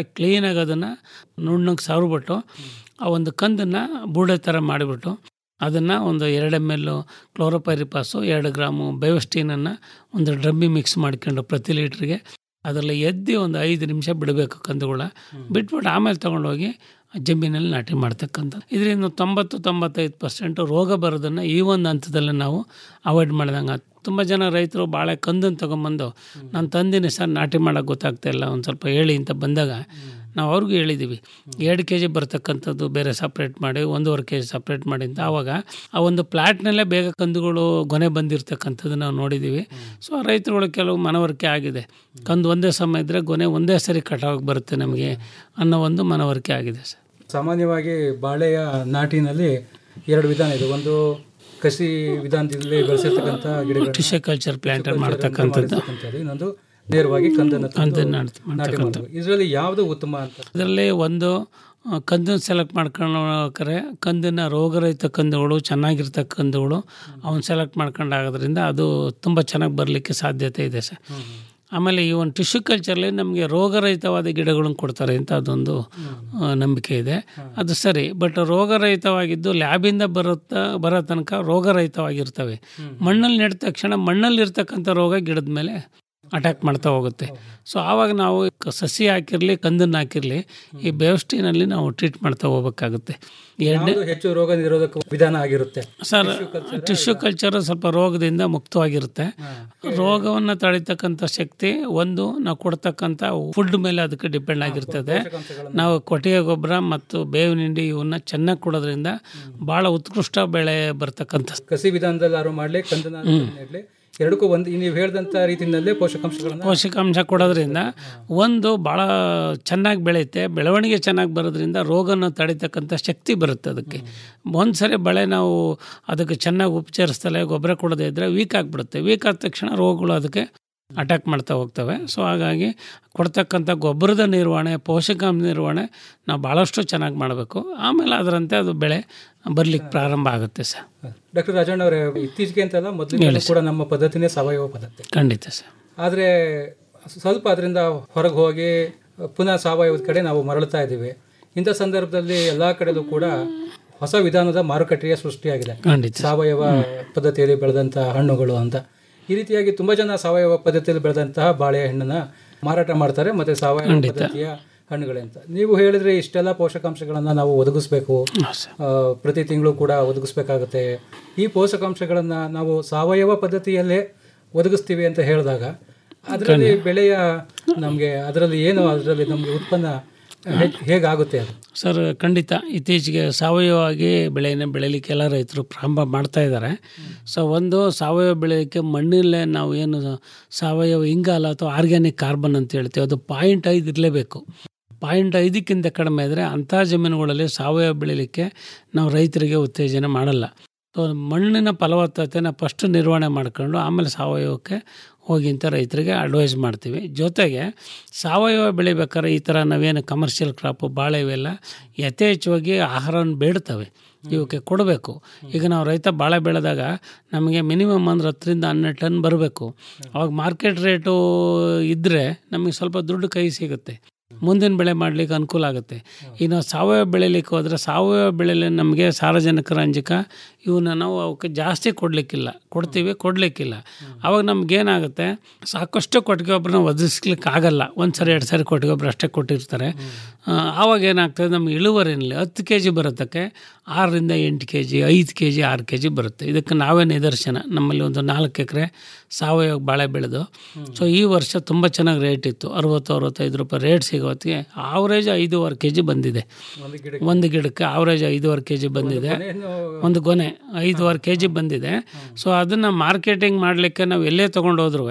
ಕ್ಲೀನಾಗಿ ಅದನ್ನು ನುಣ್ಣಗೆ ಸವರ್ಬಿಟ್ಟು ಆ ಒಂದು ಕಂದನ್ನು ಬೂಡೆ ಥರ ಮಾಡಿಬಿಟ್ಟು ಅದನ್ನು ಒಂದು ಎರಡು ಎಮ್ ಎಲ್ ಕ್ಲೋರೋಪೈರಿಪಾಸು ಎರಡು ಗ್ರಾಮು ಬಯೋಸ್ಟೀನನ್ನು ಒಂದು ಡ್ರಮ್ಮಿ ಮಿಕ್ಸ್ ಮಾಡ್ಕೊಂಡು ಪ್ರತಿ ಲೀಟ್ರಿಗೆ ಅದರಲ್ಲಿ ಎದ್ದು ಒಂದು ಐದು ನಿಮಿಷ ಬಿಡಬೇಕು ಕಂದುಗಳ ಬಿಟ್ಬಿಟ್ಟು ಆಮೇಲೆ ತೊಗೊಂಡೋಗಿ ಜಮೀನಲ್ಲಿ ನಾಟಿ ಮಾಡ್ತಕ್ಕಂಥದ್ದು ಇದರಿಂದ ತೊಂಬತ್ತು ತೊಂಬತ್ತೈದು ಪರ್ಸೆಂಟ್ ರೋಗ ಬರೋದನ್ನು ಈ ಒಂದು ಹಂತದಲ್ಲಿ ನಾವು ಅವಾಯ್ಡ್ ಮಾಡ್ದಂಗೆ ತುಂಬ ಜನ ರೈತರು ಬಾಳೆ ಕಂದನ್ನು ತೊಗೊಂಬಂದು ನಾನು ತಂದಿನಿ ಸರ್ ನಾಟಿ ಮಾಡೋಕ್ಕೆ ಗೊತ್ತಾಗ್ತಾ ಇಲ್ಲ ಒಂದು ಸ್ವಲ್ಪ ಹೇಳಿ ಅಂತ ಬಂದಾಗ ನಾವು ಅವ್ರಿಗೂ ಹೇಳಿದ್ದೀವಿ ಎರಡು ಕೆ ಜಿ ಬರ್ತಕ್ಕಂಥದ್ದು ಬೇರೆ ಸಪ್ರೇಟ್ ಮಾಡಿ ಒಂದೂವರೆ ಕೆ ಜಿ ಸಪ್ರೇಟ್ ಮಾಡಿ ಅಂತ ಆವಾಗ ಆ ಒಂದು ಪ್ಲ್ಯಾಟ್ನಲ್ಲೇ ಬೇಗ ಕಂದುಗಳು ಗೊನೆ ಬಂದಿರತಕ್ಕಂಥದ್ದು ನಾವು ನೋಡಿದ್ದೀವಿ ಸೊ ರೈತರುಗಳು ಕೆಲವು ಮನವರಿಕೆ ಆಗಿದೆ ಕಂದು ಒಂದೇ ಸಮಯ ಇದ್ದರೆ ಗೊನೆ ಒಂದೇ ಸರಿ ಕಟಾವಾಗಿ ಬರುತ್ತೆ ನಮಗೆ ಅನ್ನೋ ಒಂದು ಮನವರಿಕೆ ಆಗಿದೆ ಸರ್
ಸಾಮಾನ್ಯವಾಗಿ ಬಾಳೆಯ ನಾಟಿನಲ್ಲಿ ಎರಡು ವಿಧಾನ ಇದೆ ಒಂದು ಕಸಿ ವಿಧಾನದಲ್ಲಿ ಬೆಳೆಸಿರ್ತಕ್ಕಂಥ ಗಿಡಗಳು
ಟಿಶ್ಯೂಕಲ್ಚರ್ ಪ್ಲಾಂಟ್ ಮಾಡ್ತಕ್ಕಂಥದ್ದು
ಇನ್ನೊಂದು ನೇರವಾಗಿ ಕಂದನ್ನು ತಂದು
ಕಂದನ್ನ ನಾಟಿ
ನಾಟಿ
ಮಾಡ್ತಕ್ಕಂಥದ್ದು.
ಮಾಡೋದು ಇದರಲ್ಲಿ ಯಾವುದು ಉತ್ತಮ ಅಂತ
ಅದರಲ್ಲಿ ಒಂದು ಆ, ಕಂದನ್ನು ಸೆಲೆಕ್ಟ್ ಮಾಡ್ಕೊಂಡ್ರೆ ಕಂದಿನ ರೋಗರಹಿತ ಕಂದುಗಳು ಚೆನ್ನಾಗಿರ್ತಕ್ಕ ಕಂದುಗಳು ಅವನ್ನ ಸೆಲೆಕ್ಟ್ ಮಾಡ್ಕೊಂಡು ಆಗೋದ್ರಿಂದ ಅದು ತುಂಬ ಚೆನ್ನಾಗಿ ಬರಲಿಕ್ಕೆ ಸಾಧ್ಯತೆ ಇದೆ ಸರ್ ಆಮೇಲೆ ಈ ಒಂದು ಟಿಶ್ಯೂ ಕಲ್ಚರ್ಲಿ ನಮಗೆ ರೋಗರಹಿತವಾದ ಗಿಡಗಳನ್ನು ಕೊಡ್ತಾರೆ ಅಂತ ಅದೊಂದು ಆ, ನಂಬಿಕೆ ಇದೆ ಅದು ಸರಿ ಬಟ್ ರೋಗರಹಿತವಾಗಿದ್ದು ಲ್ಯಾಬಿಂದ ಬರುತ್ತಾ ಬರೋ ತನಕ ರೋಗರಹಿತವಾಗಿರ್ತವೆ ಮಣ್ಣಲ್ಲಿ ನೆಟ್ಟ ತಕ್ಷಣ ಮಣ್ಣಲ್ಲಿರ್ತಕ್ಕಂಥ ರೋಗ ಗಿಡದ ಮೇಲೆ ಅಟ್ಯಾಕ್ ಮಾಡ್ತಾ ಹೋಗುತ್ತೆ ಸೊ ಆವಾಗ ನಾವು ಕ- ಸಸಿ ಹಾಕಿರಲಿ ಕಂದನ್ನು ಹಾಕಿರಲಿ ಈ ಬೇವಸ್ಟಿನಲ್ಲಿ ನಾವು ಟ್ರೀಟ್ ಮಾಡ್ತಾ ಹೋಗ್ಬೇಕಾಗುತ್ತೆ ಎರಡನೇ
ಯಾವುದು ಹೆಚ್ಚು ರೋಗ ನಿರೋಧಕ ವಿಧಾನ ಆಗಿರುತ್ತೆ
ಸರ್ ಟಿಶ್ಯೂ ಕಲ್ಚರ್ ಸ್ವಲ್ಪ ರೋಗದಿಂದ ಮುಕ್ತವಾಗಿರುತ್ತೆ ರೋಗವನ್ನು ತಡಿತಕ್ಕಂಥ ಶಕ್ತಿ ಒಂದು ನಾವು ಕೊಡ್ತಕ್ಕಂಥ ಫುಡ್ ಮೇಲೆ ಅದಕ್ಕೆ ಡಿಪೆಂಡ್ ಆಗಿರ್ತದೆ ನಾವು ಕೊಟ್ಟಿಗೆ ಗೊಬ್ಬರ ಮತ್ತು ಬೇವಿನ ಹಿಂಡಿ ಇವನ್ನ ಚೆನ್ನಾಗಿ ಕೊಡೋದ್ರಿಂದ ಭಾಳ ಉತ್ಕೃಷ್ಟ ಬೆಳೆ ಬರ್ತಕ್ಕಂಥ
ಕಸಿ ವಿಧಾನದಲ್ಲಿ ಯಾರು ಮಾಡಲಿ ಕಂದನ ನೆಡ್ಲಿ ಎರಡಕ್ಕೂ ಒಂದು ನೀವು ಹೇಳಿದಂಥ ರೀತಿಯಲ್ಲೇ ಪೋಷಕಾಂಶಗಳನ್ನು
ಪೋಷಕಾಂಶ ಕೊಡೋದ್ರಿಂದ ಒಂದು ಭಾಳ ಚೆನ್ನಾಗಿ ಬೆಳೆಯುತ್ತೆ ಬೆಳವಣಿಗೆ ಚೆನ್ನಾಗಿ ಬರೋದ್ರಿಂದ ರೋಗನ ತಡಿತಕ್ಕಂಥ ಶಕ್ತಿ ಬರುತ್ತೆ ಅದಕ್ಕೆ ಒಂದು ಸರಿ ಬೆಳೆ ನಾವು ಅದಕ್ಕೆ ಚೆನ್ನಾಗಿ ಉಪಚರಿಸ್ತಲೇ ಗೊಬ್ಬರ ಕೊಡದೇ ಇದ್ದರೆ ವೀಕ್ ಆಗಿಬಿಡುತ್ತೆ ವೀಕ್ ಆದ ತಕ್ಷಣ ರೋಗಗಳು ಅದಕ್ಕೆ ಅಟ್ಯಾಕ್ ಮಾಡ್ತಾ ಹೋಗ್ತವೆ ಸೊ ಹಾಗಾಗಿ ಕೊಡ್ತಕ್ಕಂಥ ಗೊಬ್ಬರದ ನಿರ್ವಹಣೆ ಪೋಷಕಾಂಶ ನಿರ್ವಹಣೆ ನಾವು ಭಾಳಷ್ಟು ಚೆನ್ನಾಗಿ ಮಾಡಬೇಕು ಆಮೇಲೆ ಅದರಂತೆ ಅದು ಬೆಳೆ ಬರಲಿಕ್ಕೆ ಪ್ರಾರಂಭ ಆಗುತ್ತೆ ಸರ್
ಡಾಕ್ಟರ್ ರಾಜಣ್ಣ ಅವರೇ ಇತ್ತೀಚೆಗೆ ಅಂತಲ್ಲ ಮೊದಲಿಗೆ ಕೂಡ ನಮ್ಮ ಪದ್ಧತಿನೇ ಸಾವಯವ ಪದ್ಧತಿ
ಖಂಡಿತ ಸರ್
ಆದರೆ ಸ್ವಲ್ಪ ಅದರಿಂದ ಹೊರಗೆ ಹೋಗಿ ಪುನಃ ಸಾವಯವದ ಕಡೆ ನಾವು ಮರಳ್ತಾ ಇದ್ದೀವಿ ಇಂಥ ಸಂದರ್ಭದಲ್ಲಿ ಎಲ್ಲ ಕಡೆಲೂ ಕೂಡ ಹೊಸ ವಿಧಾನದ ಮಾರುಕಟ್ಟೆಯ ಸೃಷ್ಟಿಯಾಗಿದೆ
ಖಂಡಿತ.
ಸಾವಯವ ಪದ್ಧತಿಯಲ್ಲಿ ಬೆಳೆದಂತಹ ಹಣ್ಣುಗಳು ಅಂತ ಈ ರೀತಿಯಾಗಿ ತುಂಬಾ ಜನ ಸಾವಯವ ಪದ್ಧತಿಯಲ್ಲಿ ಬೆಳೆದಂತಹ ಬಾಳೆಹಣ್ಣನ್ನ ಮಾರಾಟ ಮಾಡ್ತಾರೆ ಮತ್ತೆ ಸಾವಯವ
ಖಂಡಿತ.
ಪದ್ಧತಿಯ ಹಣ್ಣುಗಳೇ ಅಂತ ನೀವು ಹೇಳಿದ್ರೆ ಇಷ್ಟೆಲ್ಲ ಪೋಷಕಾಂಶಗಳನ್ನ ನಾವು ಒದಗಿಸ್ಬೇಕು ಆ, ಪ್ರತಿ ತಿಂಗಳು ಕೂಡ ಒದಗಿಸ್ಬೇಕಾಗುತ್ತೆ ಈ ಪೋಷಕಾಂಶಗಳನ್ನ ನಾವು ಸಾವಯವ ಪದ್ಧತಿಯಲ್ಲೇ ಒದಗಿಸ್ತೀವಿ ಅಂತ ಹೇಳಿದಾಗ ಅದರಲ್ಲಿ ಬೆಳೆಯ ನಮಗೆ ಅದರಲ್ಲಿ ಏನು ಅದರಲ್ಲಿ ನಮಗೆ ಉತ್ಪನ್ನ ಹೇ- ಹೇಗಾಗುತ್ತೆ ಅದು
ಸರ್ ಖಂಡಿತ ಇತ್ತೀಚೆಗೆ ಸಾವಯವವಾಗಿ ಬೆಳೆಯನ್ನು ಬೆಳೀಲಿಕ್ಕೆ ಎಲ್ಲ ರೈತರು ಪ್ರಾರಂಭ ಮಾಡ್ತಾ ಇದ್ದಾರೆ ಸೊ ಒಂದು ಸಾವಯವ ಬೆಳೆಯೋಕ್ಕೆ ಮಣ್ಣಲ್ಲೇ ನಾವು ಏನು ಸಾವಯವ ಇಂಗಾಲ ಅಥವಾ ಆರ್ಗ್ಯಾನಿಕ್ ಕಾರ್ಬನ್ ಅಂತ ಹೇಳ್ತೀವಿ ಅದು ಪಾಯಿಂಟ್ ಐದು ಇರಲೇಬೇಕು ಪಾಯಿಂಟ್ ಐದಕ್ಕಿಂತ ಕಡಿಮೆ ಇದ್ದರೆ ಅಂಥ ಜಮೀನುಗಳಲ್ಲಿ ಸಾವಯವ ಬೆಳೀಲಿಕ್ಕೆ ನಾವು ರೈತರಿಗೆ ಉತ್ತೇಜನ ಮಾಡಲ್ಲ ಸೊ ಮಣ್ಣಿನ ಫಲವತ್ತತೆನ ಫಸ್ಟ್ ನಿರ್ವಹಣೆ ಮಾಡ್ಕೊಂಡು ಆಮೇಲೆ ಸಾವಯವಕ್ಕೆ ಹೋಗಿ ಅಂತ ರೈತರಿಗೆ ಅಡ್ವೈಸ್ ಮಾಡ್ತೀವಿ ಜೊತೆಗೆ ಸಾವಯವ ಬೆಳಿಬೇಕಾದ್ರೆ ಈ ಥರ ನಾವೇನು ಕಮರ್ಷಿಯಲ್ ಕ್ರಾಪು ಬಾಳೆ ಇವೆಲ್ಲ ಯಥೇಚ್ಛವಾಗಿ ಆಹಾರವನ್ನು ಬೇಡ್ತವೆ ಇವಕ್ಕೆ ಕೊಡಬೇಕು ಈಗ ನಾವು ರೈತ ಬಾಳೆ ಬೆಳೆದಾಗ ನಮಗೆ ಮಿನಿಮಮ್ ಅಂದ್ರೆ ಹತ್ತರಿಂದ ಹನ್ನೆರಡು ಟನ್ ಬರಬೇಕು ಅವಾಗ ಮಾರ್ಕೆಟ್ ರೇಟು ಇದ್ದರೆ ನಮಗೆ ಸ್ವಲ್ಪ ದುಡ್ಡು ಕೈ ಸಿಗುತ್ತೆ ಮುಂದಿನ ಬೆಳೆ ಮಾಡಲಿಕ್ಕೆ ಅನುಕೂಲ ಆಗುತ್ತೆ ಈಗ ನಾವು ಸಾವಯವ ಬೆಳಿಲಿಕ್ಕೆ ಹೋದರೆ ಸಾವಯವ ಬೆಳೆಯಲ್ಲಿ ನಮಗೆ ಸಾರಜನಕ ರಂಜಕ ಇವನ್ನ ನಾವು ಅವಕ್ಕೆ ಜಾಸ್ತಿ ಕೊಡಲಿಕ್ಕಿಲ್ಲ ಕೊಡ್ತೀವಿ ಕೊಡಲಿಕ್ಕಿಲ್ಲ ಅವಾಗ ನಮ್ಗೇನಾಗುತ್ತೆ ಸಾಕಷ್ಟು ಕೊಟ್ಟಿಗೆ ಗೊಬ್ಬರನ ಒದಗಿಸ್ಲಿಕ್ಕೆ ಆಗಲ್ಲ ಒಂದು ಸರಿ ಎರಡು ಸರಿ ಕೊಟ್ಟಿಗೆ ಗೊಬ್ಬರ ಅಷ್ಟೇ ಕೊಟ್ಟಿರ್ತಾರೆ ಆ, ಆವಾಗ ಏನಾಗ್ತದೆ ನಮ್ಗೆ ಇಳುವರಿನಲ್ಲಿ ಹತ್ತು ಕೆ ಜಿ ಬರೋದಕ್ಕೆ ಆರರಿಂದ ಎಂಟು ಕೆ ಜಿ ಐದು ಕೆ ಜಿ ಆರು ಕೆ ಜಿ ಬರುತ್ತೆ ಇದಕ್ಕೆ ನಾವೇ ನಿದರ್ಶನ ನಮ್ಮಲ್ಲಿ ಒಂದು ನಾಲ್ಕು ಎಕರೆ ಸಾವಯವ ಬಾಳೆ ಬೆಳೆದು ಸೊ ಈ ವರ್ಷ ತುಂಬ ಚೆನ್ನಾಗಿ ರೇಟ್ ಇತ್ತು ಅರವತ್ತು ಅರವತ್ತೈದು ರೂಪಾಯಿ ರೇಟ್ ಸಿಗೋ ಹೊತ್ತಿಗೆ ಆವ್ರೇಜ್ ಐದೂವರೆ ಕೆ ಜಿ ಬಂದಿದೆ ಒಂದು ಗಿಡಕ್ಕೆ ಆವ್ರೇಜ್ ಐದೂವರೆ ಕೆ ಜಿ ಬಂದಿದೆ ಒಂದು ಗೊನೆ ಐದೂವರೆ ಕೆ ಜಿ ಬಂದಿದೆ ಸೊ ಅದನ್ನು ಮಾರ್ಕೆಟಿಂಗ್ ಮಾಡಲಿಕ್ಕೆ ನಾವು ಎಲ್ಲೇ ತೊಗೊಂಡು ಹೋದ್ರೂ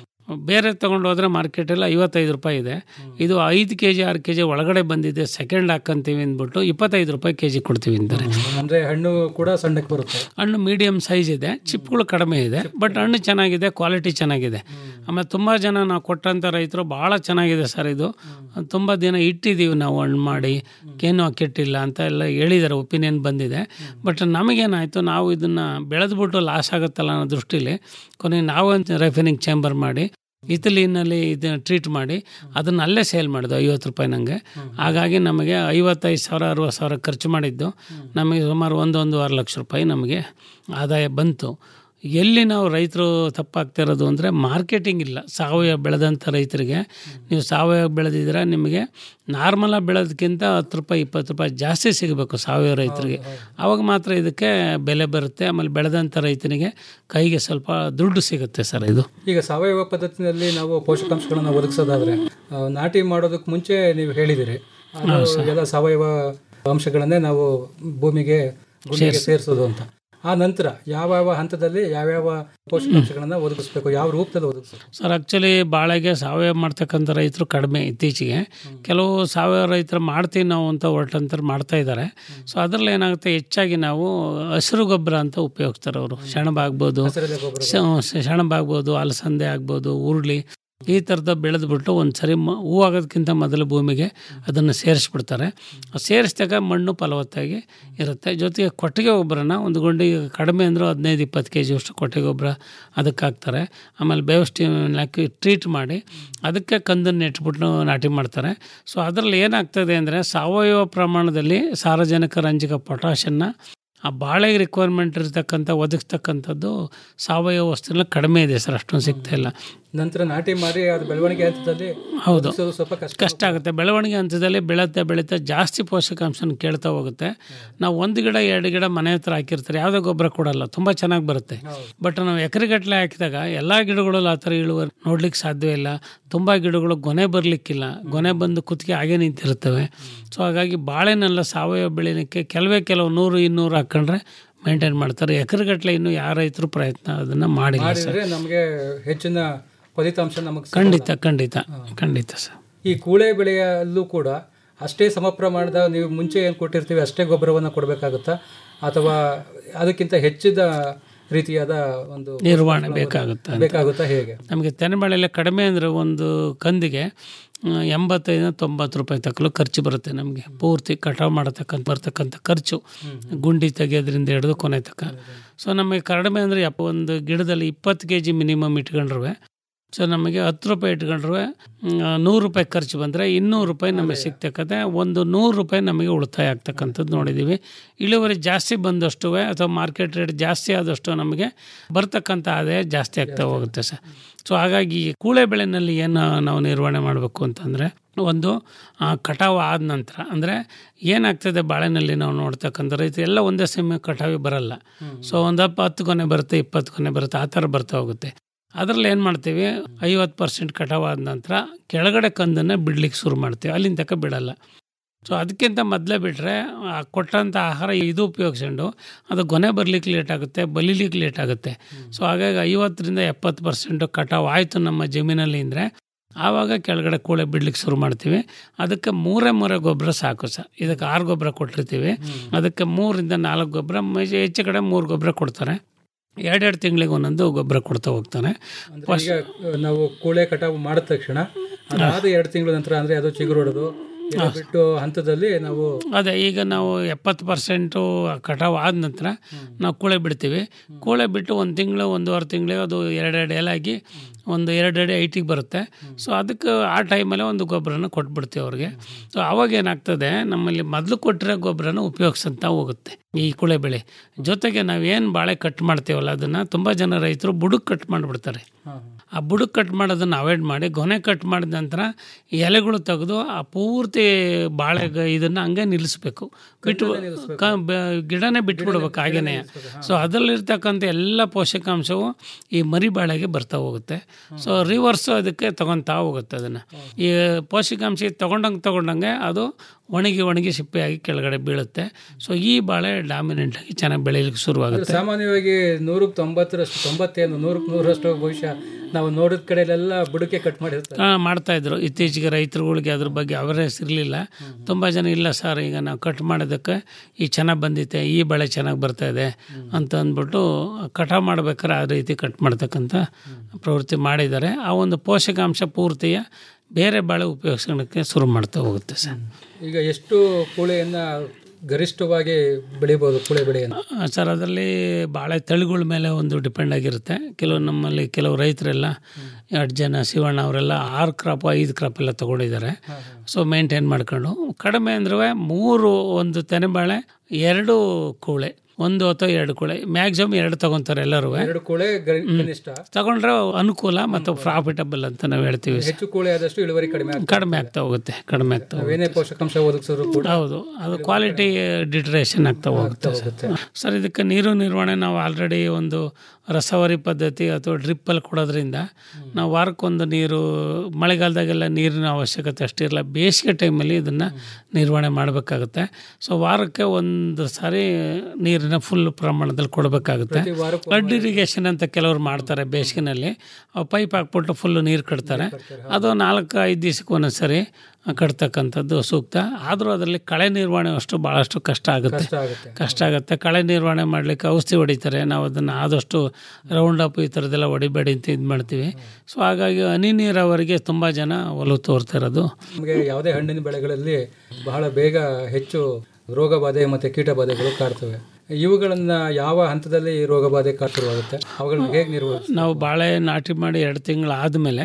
ಬೇರೆ ತೊಗೊಂಡು ಹೋದ್ರೆ ಮಾರ್ಕೆಟಲ್ಲಿ ಐವತ್ತೈದು ರೂಪಾಯಿ ಇದೆ ಇದು ಐದು ಕೆ ಜಿ ಆರು ಕೆ ಜಿ ಒಳಗಡೆ ಬಂದಿದೆ ಸೆಕೆಂಡ್ ಹಾಕಂತೀವಿ ಅಂದ್ಬಿಟ್ಟು ಇಪ್ಪತ್ತೈದು ರೂಪಾಯಿ ಕೆ ಜಿ ಕೊಡ್ತೀವಿ ಅಂತಾರೆ
ಅಂದ್ರೆ ಹಣ್ಣು ಕೂಡ ಸಣ್ಣಕ್ಕೆ ಬರುತ್ತೆ
ಹಣ್ಣು ಮೀಡಿಯಮ್ ಸೈಜ್ ಇದೆ ಚಿಪ್ಗಳು ಕಡಿಮೆ ಇದೆ ಬಟ್ ಹಣ್ಣು ಚೆನ್ನಾಗಿದೆ ಕ್ವಾಲಿಟಿ ಚೆನ್ನಾಗಿದೆ ಆಮೇಲೆ ತುಂಬ ಜನ ನಾವು ಕೊಟ್ಟಂಥ ರೈತರು ಭಾಳ ಚೆನ್ನಾಗಿದೆ ಸರ್ ಇದು ತುಂಬ ದಿನ ಇಟ್ಟಿದ್ದೀವಿ ನಾವು ಹಣ್ಣು ಮಾಡಿ ಏನು ಕೆಟ್ಟಿಲ್ಲ ಅಂತ ಎಲ್ಲ ಹೇಳಿದ್ದಾರೆ ಒಪಿನಿಯನ್ ಬಂದಿದೆ ಬಟ್ ನಮಗೇನಾಯಿತು ನಾವು ಇದನ್ನು ಬೆಳೆದ್ಬಿಟ್ಟು ಲಾಸ್ ಆಗುತ್ತಲ್ಲ ಅನ್ನೋ ದೃಷ್ಟಿಲಿ ಕೊನೆಗೆ ನಾವು ರೆಫಿನಿಂಗ್ ಚೇಂಬರ್ ಮಾಡಿ ಇಟಲಿನಲ್ಲಿ ಇದು ಟ್ರೀಟ್ ಮಾಡಿ ಅದನ್ನ ಅಲ್ಲೇ ಸೇಲ್ ಮಾಡಿದ್ದು ಐವತ್ತು ರೂಪಾಯಿ ನನಗೆ ಹಾಗಾಗಿ ನಮಗೆ ಐವತ್ತೈದು ಸಾವಿರ ಅರವತ್ತು ಸಾವಿರ ಖರ್ಚು ಮಾಡಿದ್ದು ನಮಗೆ ಸುಮಾರು ಒಂದು ಒಂದೂವರೆ ಲಕ್ಷ ರೂಪಾಯಿ ನಮಗೆ ಆದಾಯ ಬಂತು ಎಲ್ಲಿ ನಾವು ರೈತರು ತಪ್ಪಾಗ್ತಿರೋದು ಅಂದರೆ ಮಾರ್ಕೆಟಿಂಗ್ ಇಲ್ಲ ಸಾವಯವ ಬೆಳೆದಂಥ ರೈತರಿಗೆ ನೀವು ಸಾವಯವ ಬೆಳೆದಿದ್ರೆ ನಿಮಗೆ ನಾರ್ಮಲಾಗಿ ಬೆಳೆದಕ್ಕಿಂತ ಹತ್ತು ರೂಪಾಯಿ ಇಪ್ಪತ್ತು ರೂಪಾಯಿ ಜಾಸ್ತಿ ಸಿಗಬೇಕು ಸಾವಯವ ರೈತರಿಗೆ ಆವಾಗ ಮಾತ್ರ ಇದಕ್ಕೆ ಬೆಲೆ ಬರುತ್ತೆ ಆಮೇಲೆ ಬೆಳೆದಂಥ ರೈತನಿಗೆ ಕೈಗೆ ಸ್ವಲ್ಪ ದುಡ್ಡು ಸಿಗುತ್ತೆ ಸರ್ ಇದು
ಈಗ ಸಾವಯವ ಪದ್ಧತಿನಲ್ಲಿ ನಾವು ಪೋಷಕಾಂಶಗಳನ್ನು ಒದಗಿಸೋದಾದ್ರೆ ಆ, ನಾಟಿ ಮಾಡೋದಕ್ಕೆ ಮುಂಚೆ ನೀವು ಹೇಳಿದಿರಿ ಅದು
ಹೌದು ಸರ್.
ಎಲ್ಲ ಸಾವಯವ ಅಂಶಗಳನ್ನೇ ನಾವು ಭೂಮಿಗೆ ಗುಂಡಿಗೆ ಸೇರಿಸೋದು ಅಂತ ಆ ನಂತರ ಯಾವ್ಯಾವ ಹಂತದಲ್ಲಿ ಯಾವ್ಯಾವ ಪೋಷಕಾಂಶಗಳನ್ನ ಒದಗಿಸ್ಬೇಕು ಯಾವ ರೂಪದಲ್ಲಿ ಒದಗಿಸ್ಬೇಕು
ಸರ್ ಆ್ಯಕ್ಚುಲಿ ಬಾಳೆಗೆ ಸಾವಯವ ಮಾಡ್ತಕ್ಕಂಥ ರೈತರು ಕಡಿಮೆ ಇತ್ತೀಚೆಗೆ ಕೆಲವು ಸಾವಯವ ರೈತರು ಮಾಡ್ತೀವಿ ನಾವು ಅಂತ ಹೊರಟಂತಾರೆ ಮಾಡ್ತಾ ಇದ್ದಾರೆ ಸೊ ಅದರಲ್ಲಿ ಏನಾಗುತ್ತೆ ಹೆಚ್ಚಾಗಿ ನಾವು ಹಸಿರು ಗೊಬ್ಬರ ಅಂತ ಉಪಯೋಗಿಸ್ತಾರೆ ಅವರು ಸೆಣಬ ಆಗ್ಬೋದು
ಹಸಿರೆಲೆ ಗೊಬ್ಬರ
ಸ- ಸೆಣಬ ಆಗ್ಬೋದು ಅಲಸಂದೆ ಆಗ್ಬೋದು ಉರುಳಿ ಈ ಥರದ ಬೆಳೆದ್ಬಿಟ್ಟು ಒಂದು ಸರಿ ಮ ಹೂವಾಗೋದಕ್ಕಿಂತ ಮೊದಲು ಭೂಮಿಗೆ ಅದನ್ನು ಸೇರಿಸ್ಬಿಡ್ತಾರೆ ಸೇರಿಸಿದಾಗ ಮಣ್ಣು ಫಲವತ್ತಾಗಿ ಇರುತ್ತೆ ಜೊತೆಗೆ ಕೊಟ್ಟಿಗೆ ಗೊಬ್ಬರನ ಒಂದು ಗುಂಡಿಗೆ ಕಡಿಮೆ ಅಂದರೂ ಹದಿನೈದು ಇಪ್ಪತ್ತು ಕೆ ಜಿಯಷ್ಟು ಕೊಟ್ಟಿಗೆ ಗೊಬ್ಬರ ಅದಕ್ಕೆ ಹಾಕ್ತಾರೆ ಆಮೇಲೆ ಬೇವಷ್ಟಿ ಹಾಕಿ ಟ್ರೀಟ್ ಮಾಡಿ ಅದಕ್ಕೆ ಕಂದನ್ನು ನೆಟ್ಬಿಟ್ಟು ನಾಟಿ ಮಾಡ್ತಾರೆ ಸೊ ಅದರಲ್ಲಿ ಏನಾಗ್ತದೆ ಅಂದರೆ ಸಾವಯವ ಪ್ರಮಾಣದಲ್ಲಿ ಸಾರಜನಕ ರಂಜಕ ಪೊಟ್ಯಾಷನ್ನ ಆ ಬಾಳೆಗೆ ರಿಕ್ವೈರ್ಮೆಂಟ್ ಇರತಕ್ಕಂಥ ಒದಗಿಸ್ತಕ್ಕಂಥದ್ದು ಸಾವಯವ ವಸ್ತುಗಳ ಕಡಿಮೆ ಇದೆ ಸರ್ ಅಷ್ಟೊಂದು ಸಿಗ್ತಾ ಇಲ್ಲ
ನಂತರ ನಾಟಿ ಮಾಡಿ ಅದು ಬೆಳವಣಿಗೆ ಹಂತದಲ್ಲಿ
ಹೌದು
ಒದಗಿಸೋದು ಸ್ವಲ್ಪ ಕಷ್ಟ
ಕಷ್ಟ ಆಗುತ್ತೆ ಬೆಳವಣಿಗೆ ಹಂತದಲ್ಲಿ ಬೆಳೀತಾ ಬೆಳೀತಾ ಜಾಸ್ತಿ ಪೋಷಕಾಂಶನ ಕೇಳ್ತಾ ಹೋಗುತ್ತೆ ನಾವು ಒಂದು ಗಿಡ ಎರಡು ಗಿಡ ಮನೆ ಹತ್ರ ಹಾಕಿರ್ತಾರೆ ಯಾವುದೇ ಗೊಬ್ಬರ ಕೊಡಲ್ಲ ತುಂಬ ಚೆನ್ನಾಗಿ ಬರುತ್ತೆ ಬಟ್ ನಾವು ಎಕರೆಗಟ್ಟಲೆ ಹಾಕಿದಾಗ ಎಲ್ಲ ಗಿಡಗಳು ಆ ಥರ ಇಳುವರಿ ನೋಡ್ಲಿಕ್ಕೆ ಸಾಧ್ಯ ಇಲ್ಲ ತುಂಬ ಗಿಡಗಳು ಗೊನೆ ಬರಲಿಕ್ಕಿಲ್ಲ ಗೊನೆ ಬಂದು ಕುತ್ತಿಗೆ ಹಾಗೆ ನಿಂತಿರ್ತವೆ ಸೊ ಹಾಗಾಗಿ ಬಾಳೆನೆಲ್ಲ ಸಾವಯವ ಬೆಳೀಲಿಕ್ಕೆ ಕೆಲವೇ ಕೆಲವು ನೂರು ಇನ್ನೂರು ಹಾಕೊಂಡ್ರೆ ಮೇಂಟೈನ್ ಮಾಡ್ತಾರೆ ಎಕರೆಗಟ್ಟಲೆ ಇನ್ನೂ ಯಾವ ರೈತರು ಪ್ರಯತ್ನ ಅದನ್ನು ಮಾಡಿಲ್ಲ ಸರ್
ಮಾಡಿದ್ರೆ ನಮಗೆ ಹೆಚ್ಚಿನ ಫಲಿತಾಂಶ ನಮಗೆ
ಖಂಡಿತ ಖಂಡಿತ ಖಂಡಿತ ಸರ್
ಈ ಕೂಳೆ ಬೆಳೆಯಲ್ಲೂ ಕೂಡ ಅಷ್ಟೇ ಸಮ ಪ್ರಮಾಣದ ನೀವು ಮುಂಚೆ ಏನು ಕೊಟ್ಟಿರ್ತೀವಿ ಅಷ್ಟೇ ಗೊಬ್ಬರವನ್ನು ಕೊಡಬೇಕಾಗುತ್ತಾ ಅಥವಾ ಅದಕ್ಕಿಂತ ಹೆಚ್ಚಿದ ರೀತಿಯಾದ ಒಂದು
ನಿರ್ವಹಣೆ ಬೇಕಾಗುತ್ತೆ ಅಂತ.
ಬೇಕಾಗುತ್ತಾ ಹೇಗೆ
ನಮಗೆ ತೆನೆಬಾಳೆಲ್ಲ ಕಡಿಮೆ ಅಂದರೆ ಒಂದು ಕಂದಿಗೆ ಆ, ಎಂಬತ್ತೈದು ತೊಂಬತ್ತು ರೂಪಾಯಿ ತಕ್ಕಲು ಖರ್ಚು ಬರುತ್ತೆ ನಮಗೆ ಪೂರ್ತಿ ಕಟಾವು ಮಾಡತಕ್ಕಂಥ ಬರ್ತಕ್ಕಂಥ ಖರ್ಚು ಗುಂಡಿ ತೆಗೆಯೋದ್ರಿಂದ ಹಿಡಿದು ಕೊನೆ ತಕ್ಕ ಸೊ ನಮಗೆ ಕಡಿಮೆ ಅಂದರೆ ಯಪ್ಪ ಒಂದು ಗಿಡದಲ್ಲಿ ಇಪ್ಪತ್ತು ಕೆ ಜಿ ಮಿನಿಮಮ್ ಇಟ್ಕೊಂಡ್ರೆ ಸೊ ನಮಗೆ ಹತ್ತು ರೂಪಾಯಿ ಇಟ್ಕೊಂಡ್ರೆ ನೂರು ರೂಪಾಯಿ ಖರ್ಚು ಬಂದರೆ ಇನ್ನೂರು ರೂಪಾಯಿ ನಮಗೆ ಸಿಗ್ತಕ್ಕಂತೆ ಒಂದು ನೂರು ರೂಪಾಯಿ ನಮಗೆ ಉಳಿತಾಯ ಆಗ್ತಕ್ಕಂಥದ್ದು ನೋಡಿದ್ದೀವಿ ಇಳುವರಿ ಜಾಸ್ತಿ ಬಂದಷ್ಟು ಅಥವಾ ಮಾರ್ಕೆಟ್ ರೇಟ್ ಜಾಸ್ತಿ ಆದಷ್ಟು ನಮಗೆ ಬರ್ತಕ್ಕಂಥ ಆದಾಯ ಜಾಸ್ತಿ ಆಗ್ತಾ ಹೋಗುತ್ತೆ ಸರ್ ಸೊ ಹಾಗಾಗಿ ಕೂಳೆ ಬೆಳೆನಲ್ಲಿ ಏನು ನಾವು ನಿರ್ವಹಣೆ ಮಾಡಬೇಕು ಅಂತಂದರೆ ಒಂದು ಆ, ಕಟಾವು ಆದ ನಂತರ ಅಂದರೆ ಏನಾಗ್ತದೆ ಬಾಳೆನಲ್ಲಿ ನಾವು ನೋಡ್ತಕ್ಕಂಥ ರೈತರು ಎಲ್ಲ ಒಂದೇ ಸಮಯ ಕಟಾವಿ ಬರಲ್ಲ ಸೊ ಒಂದಪ್ಪ ಹತ್ತು ಕೊನೆ ಬರುತ್ತೆ ಇಪ್ಪತ್ತು ಕೊನೆ ಬರುತ್ತೆ ಆ ಥರ ಬರ್ತಾ ಹೋಗುತ್ತೆ ಅದರಲ್ಲಿ ಏನು ಮಾಡ್ತೀವಿ ಐವತ್ತು ಪರ್ಸೆಂಟ್ ಕಟಾವಾದ ನಂತರ ಕೆಳಗಡೆ ಕಂದನ್ನು ಬಿಡ್ಲಿಕ್ಕೆ ಶುರು ಮಾಡ್ತೀವಿ ಅಲ್ಲಿಂದ ತನಕ ಬಿಡಲ್ಲ ಸೊ ಅದಕ್ಕಿಂತ ಮೊದಲೇ ಬಿಟ್ಟರೆ ಕೊಟ್ಟಂಥ ಆಹಾರ ಇದು ಉಪಯೋಗಿಸ್ಕೊಂಡು ಅದು ಗೊನೆ ಬರಲಿಕ್ಕೆ ಲೇಟ್ ಆಗುತ್ತೆ ಬಲಿಲಿಕ್ಕೆ ಲೇಟ್ ಆಗುತ್ತೆ ಸೊ ಹಾಗಾಗಿ ಐವತ್ತರಿಂದ ಎಪ್ಪತ್ತು ಪರ್ಸೆಂಟು ಕಟಾವು ಆಯಿತು ನಮ್ಮ ಜಮೀನಲ್ಲಿ ಅಂದರೆ ಆವಾಗ ಕೆಳಗಡೆ ಕೂಳೆ ಬಿಡ್ಲಿಕ್ಕೆ ಶುರು ಮಾಡ್ತೀವಿ ಅದಕ್ಕೆ ಮೂರೇ ಮೂರೇ ಗೊಬ್ಬರ ಸಾಕು ಸರ್ ಇದಕ್ಕೆ ಆರು ಗೊಬ್ಬರ ಕೊಟ್ಟಿರ್ತೀವಿ ಅದಕ್ಕೆ ಮೂರಿಂದ ನಾಲ್ಕು ಗೊಬ್ಬರ ಹೆಚ್ಚು ಕಡೆ ಮೂರು ಗೊಬ್ಬರ ಕೊಡ್ತಾರೆ ಎರಡೆರಡು ತಿಂಗಳಿಗೆ ಒಂದೊಂದು ಗೊಬ್ಬರ ಕೊಡ್ತಾ ಹೋಗ್ತಾನೆ
ಅಂದ್ರೆ ಈಗ ನಾವು ಕೂಳೆ ಕಟಾವು ಮಾಡಿದ ತಕ್ಷಣ ಅದಾದ ಎರಡು ತಿಂಗಳ ನಂತರ ಅಂದ್ರೆ ಅದು ಚಿಗುರು ಹೊಡೆದು ಎಲೆ ಬಿಟ್ಟು ಹಂತದಲ್ಲಿ ನಾವು
ಅದೇ ಈಗ ನಾವು ಎಪ್ಪತ್ತು ಪರ್ಸೆಂಟು ಕಟಾವು ಆದ ನಂತರ ನಾವು ಕೂಳೆ ಬಿಡ್ತೀವಿ ಕೂಳೆ ಬಿಟ್ಟು ಒಂದು ತಿಂಗಳು ಒಂದೂವರೆ ತಿಂಗಳಿಗೆ ಅದು ಎರಡೆರಡು ಎಲಾಗಿ ಒಂದು ಎರಡೆರಡು ಐಟಿಗೆ ಬರುತ್ತೆ ಸೊ ಅದಕ್ಕೆ ಆ ಟೈಮಲ್ಲೇ ಒಂದು ಗೊಬ್ಬರನ ಕೊಟ್ಬಿಡ್ತೀವಿ ಅವ್ರಿಗೆ ಸೊ ಅವಾಗ ಏನಾಗ್ತದೆ ನಮ್ಮಲ್ಲಿ ಮೊದಲು ಕೊಟ್ಟಿರೋ ಗೊಬ್ಬರನ ಉಪಯೋಗಿಸಂತ ಹೋಗುತ್ತೆ ಈ ಕುಳೆ ಬೆಳೆ ಜೊತೆಗೆ ನಾವೇನು ಬಾಳೆ ಕಟ್ ಮಾಡ್ತೀವಲ್ಲ ಅದನ್ನು ತುಂಬ ಜನ ರೈತರು ಬುಡಕ್ಕೆ ಕಟ್ ಮಾಡಿಬಿಡ್ತಾರೆ ಆ ಬುಡಕ್ಕೆ ಕಟ್ ಮಾಡೋದನ್ನು ಅವಾಯ್ಡ್ ಮಾಡಿ ಗೊನೆ ಕಟ್ ಮಾಡಿದ ನಂತರ ಎಲೆಗಳು ತೆಗೆದು ಆ ಪೂರ್ತಿ ಬಾಳೆ ಇದನ್ನು ಹಂಗೆ ನಿಲ್ಲಿಸ್ಬೇಕು ಬಿಟ್ಟು ಕ- ಬ- ಗಿಡನೇ ಬಿಟ್ಬಿಡ್ಬೇಕು ಹಾಗೇನೆ ಸೊ ಅದರಲ್ಲಿರ್ತಕ್ಕಂಥ ಎಲ್ಲ ಪೋಷಕಾಂಶವು ಈ ಮರಿ ಬಾಳೆಗೆ ಬರ್ತಾ ಹೋಗುತ್ತೆ ಸೊ ರಿವರ್ಸು ಅದಕ್ಕೆ ತಗೊತಾ ಹೋಗುತ್ತೆ ಅದನ್ನು ಈ ಪೋಷಕಾಂಶ ತಗೊಂಡಂಗೆ ತಗೊಂಡಂಗೆ ಅದು ಒಣಗಿ ಒಣಗಿ ಸಿಪ್ಪೆಯಾಗಿ ಕೆಳಗಡೆ ಬೀಳುತ್ತೆ ಸೊ ಈ ಬಾಳೆ ಡಾಮಿನೆಂಟ್ ಆಗಿ ಚೆನ್ನಾಗಿ ಬೆಳೀಲಿಕ್ಕೆ ಶುರುವಾಗುತ್ತೆ
ಸಾಮಾನ್ಯವಾಗಿ ನೂರಕ್ಕೆ ತೊಂಬತ್ತರಷ್ಟು ತೊಂಬತ್ತೇನು ನೂರಕ್ಕೆ ನೂರಷ್ಟು ಬಹುಶಃ ನಾವು ನೋಡಿದ ಕಡೆಯಲ್ಲೆಲ್ಲ ಬುಡಕೆ ಕಟ್ ಮಾಡಿರ್ತಾರೆ
ಆ, ಮಾಡ್ತಾ ಇದ್ರು ಇತ್ತೀಚೆಗೆ ರೈತರುಗಳಿಗೆ ಅದ್ರ ಬಗ್ಗೆ ಅವೇರ್ನೆಸ್ ಇರಲಿಲ್ಲ ತುಂಬ ಜನ ಇಲ್ಲ ಸರ್ ಈಗ ನಾವು ಕಟ್ ಮಾಡೋದಕ್ಕೆ ಈ ಚೆನ್ನಾಗಿ ಬಂದಿತ್ತೆ ಈ ಬೆಳೆ ಚೆನ್ನಾಗಿ ಬರ್ತಾ ಇದೆ ಅಂತ ಅಂದ್ಬಿಟ್ಟು ಕಟಾವು ಮಾಡ್ಬೇಕಾದ್ರೆ ಆ ರೀತಿ ಕಟ್ ಮಾಡ್ತಕ್ಕಂಥ ಪ್ರವೃತ್ತಿ ಮಾಡಿದ್ದಾರೆ ಆ ಒಂದು ಪೋಷಕಾಂಶ ಪೂರ್ತಿಯ ಬೇರೆ ಬಾಳೆ ಉಪಯೋಗಿಸೋಣಕ್ಕೆ ಶುರು ಮಾಡ್ತಾ ಹೋಗುತ್ತೆ ಸರ್
ಈಗ ಎಷ್ಟು ಕೂಳೆಯನ್ನ ಗರಿಷ್ಠವಾಗಿ ಬೆಳಿಬೋದು ಕೂಳೆ ಬೆಳೆಯನ್ನು
ಆ, ಸರ್ ಅದರಲ್ಲಿ ಬಾಳೆ ತಳಿಗಳ ಮೇಲೆ ಒಂದು ಡಿಪೆಂಡ್ ಆಗಿರುತ್ತೆ ಕೆಲವು ನಮ್ಮಲ್ಲಿ ಕೆಲವು ರೈತರೆಲ್ಲ ಎರಡು ಜನ ಶಿವಣ್ಣ ಅವರೆಲ್ಲ ಆರು ಕ್ರಾಪ್ ಐದು ಕ್ರಾಪ್ ಎಲ್ಲ ತಗೊಂಡಿದ್ದಾರೆ ಸೊ ಮೇಂಟೈನ್ ಮಾಡ್ಕೊಂಡು ಕಡಿಮೆ ಅಂದ್ರೆ ಮೂರು ಒಂದು ತೆನೆ ಬಾಳೆ ಎರಡು ಕೂಳೆ ಒಂದು ಅಥವಾ ಎರಡು ಕೂಳೆ ಮ್ಯಾಕ್ಸಿಮಮ್ ಎರಡು ತಗೊಂತಾರೆ ಎಲ್ಲರೂ
ಎರಡು ಕೂಳೆ ಗರಿ- ಕನಿಷ್ಠ
ತಗೊಂಡ್ರೆ ಅನುಕೂಲ ಮತ್ತು ಪ್ರಾಫಿಟಬಲ್ ಅಂತ ನಾವು ಹೇಳ್ತೀವಿ ಸರ್.
ಹೆಚ್ಚು ಕೂಳೆ ಆದಷ್ಟು ಇಳುವರಿ ಕಡಿಮೆ ಆಗ್ತದೆ
ಕಡಿಮೆ ಆಗ್ತಾ ಹೋಗುತ್ತೆ ಕಡಿಮೆ ಆಗ್ತಾ ಹೋಗುತ್ತೆ
ನಾವೇನೇ ಪೋಷಕಾಂಶ ಒದಗಿಸಿದ್ರು ಕೂಡ
ಹೌದು ಅದು ಕ್ವಾಲಿಟಿ ಡಿಟ್ರೇಷನ್ ಆಗ್ತಾ ಹೋಗುತ್ತೆ ಸರ್. ಸರ್ ಇದಕ್ಕೆ ನೀರು ನಿರ್ವಹಣೆ ನಾವು ಆಲ್ರೆಡಿ ಒಂದು ರಸವರಿ ಪದ್ಧತಿ ಅಥವಾ ಡ್ರಿಪ್ಪಲ್ಲಿ ಕೊಡೋದ್ರಿಂದ ನಾವು ವಾರಕ್ಕೊಂದು ನೀರು ಮಳೆಗಾಲದಾಗೆಲ್ಲ ನೀರಿನ ಅವಶ್ಯಕತೆ ಅಷ್ಟಿರಲ್ಲ ಬೇಸಿಗೆ ಟೈಮಲ್ಲಿ ಇದನ್ನು ನಿರ್ವಹಣೆ ಮಾಡಬೇಕಾಗುತ್ತೆ ಸೊ ವಾರಕ್ಕೆ ಒಂದು ಸಾರಿ ನೀರಿನ ಫುಲ್ ಪ್ರಮಾಣದಲ್ಲಿ ಕೊಡಬೇಕಾಗುತ್ತೆ
ಪ್ರತಿ ವಾರಕ್ಕೂ
ಫ್ಲಡ್ ಇರಿಗೇಷನ್ ಅಂತ ಕೆಲವರು ಮಾಡ್ತಾರೆ ಬೇಸಿಗೆನಲ್ಲಿ ಪೈಪ್ ಹಾಕ್ಬಿಟ್ಟು ಫುಲ್ ನೀರು ಕಟ್ತಾರೆ ಅದು ನಾಲ್ಕು ಐದು ದಿವಸಕ್ಕೆ ಒಂದೊಂದ್ಸರಿ ಕಟ್ತಕ್ಕಂಥದ್ದು ಸೂಕ್ತ ಆದರೂ ಅದರಲ್ಲಿ ಕಳೆ ನಿರ್ವಹಣೆ ಅಷ್ಟು ಭಾಳಷ್ಟು ಕಷ್ಟ ಆಗುತ್ತೆ
ಕಷ್ಟ ಆಗುತ್ತೆ
ಕಷ್ಟ ಆಗುತ್ತೆ ಕಳೆ ನಿರ್ವಹಣೆ ಮಾಡಲಿಕ್ಕೆ ಔಷಧಿ ಹೊಡಿತಾರೆ ನಾವು ಅದನ್ನು ಆದಷ್ಟು ರೌಂಡ್ ಅಪ್ ಈ ಥರದ್ದೆಲ್ಲ ಹೊಡಿಬೇಡಿ ಅಂತ ಇದು ಮಾಡ್ತೀವಿ ಸೊ ಹಾಗಾಗಿ ಹನಿ ನೀರಾವರಿಗೆ ತುಂಬ ಜನ ಒಲವು ತೋರ್ತಾ ಇರೋದು
ನಮಗೆ ಯಾವುದೇ ಹಣ್ಣಿನ ಬೆಳೆಗಳಲ್ಲಿ ಬಹಳ ಬೇಗ ಹೆಚ್ಚು ರೋಗ ಬಾಧೆ ಮತ್ತು ಕೀಟ ಬಾಧೆಗಳು ಕಾಡ್ತವೆ ಇವುಗಳನ್ನ ಯಾವ ಹಂತದಲ್ಲಿ ಈ ರೋಗ ಬಾಧೆ ಕಾಡ್ತಿರುವಾಗುತ್ತೆ ಅವುಗಳನ್ನ ಹೇಗೆ ನಿರ್ವಹಿಸ
ನಾವು ಬಾಳೆ ನಾಟಿ ಮಾಡಿ ಎರಡು ತಿಂಗಳು ಆದಮೇಲೆ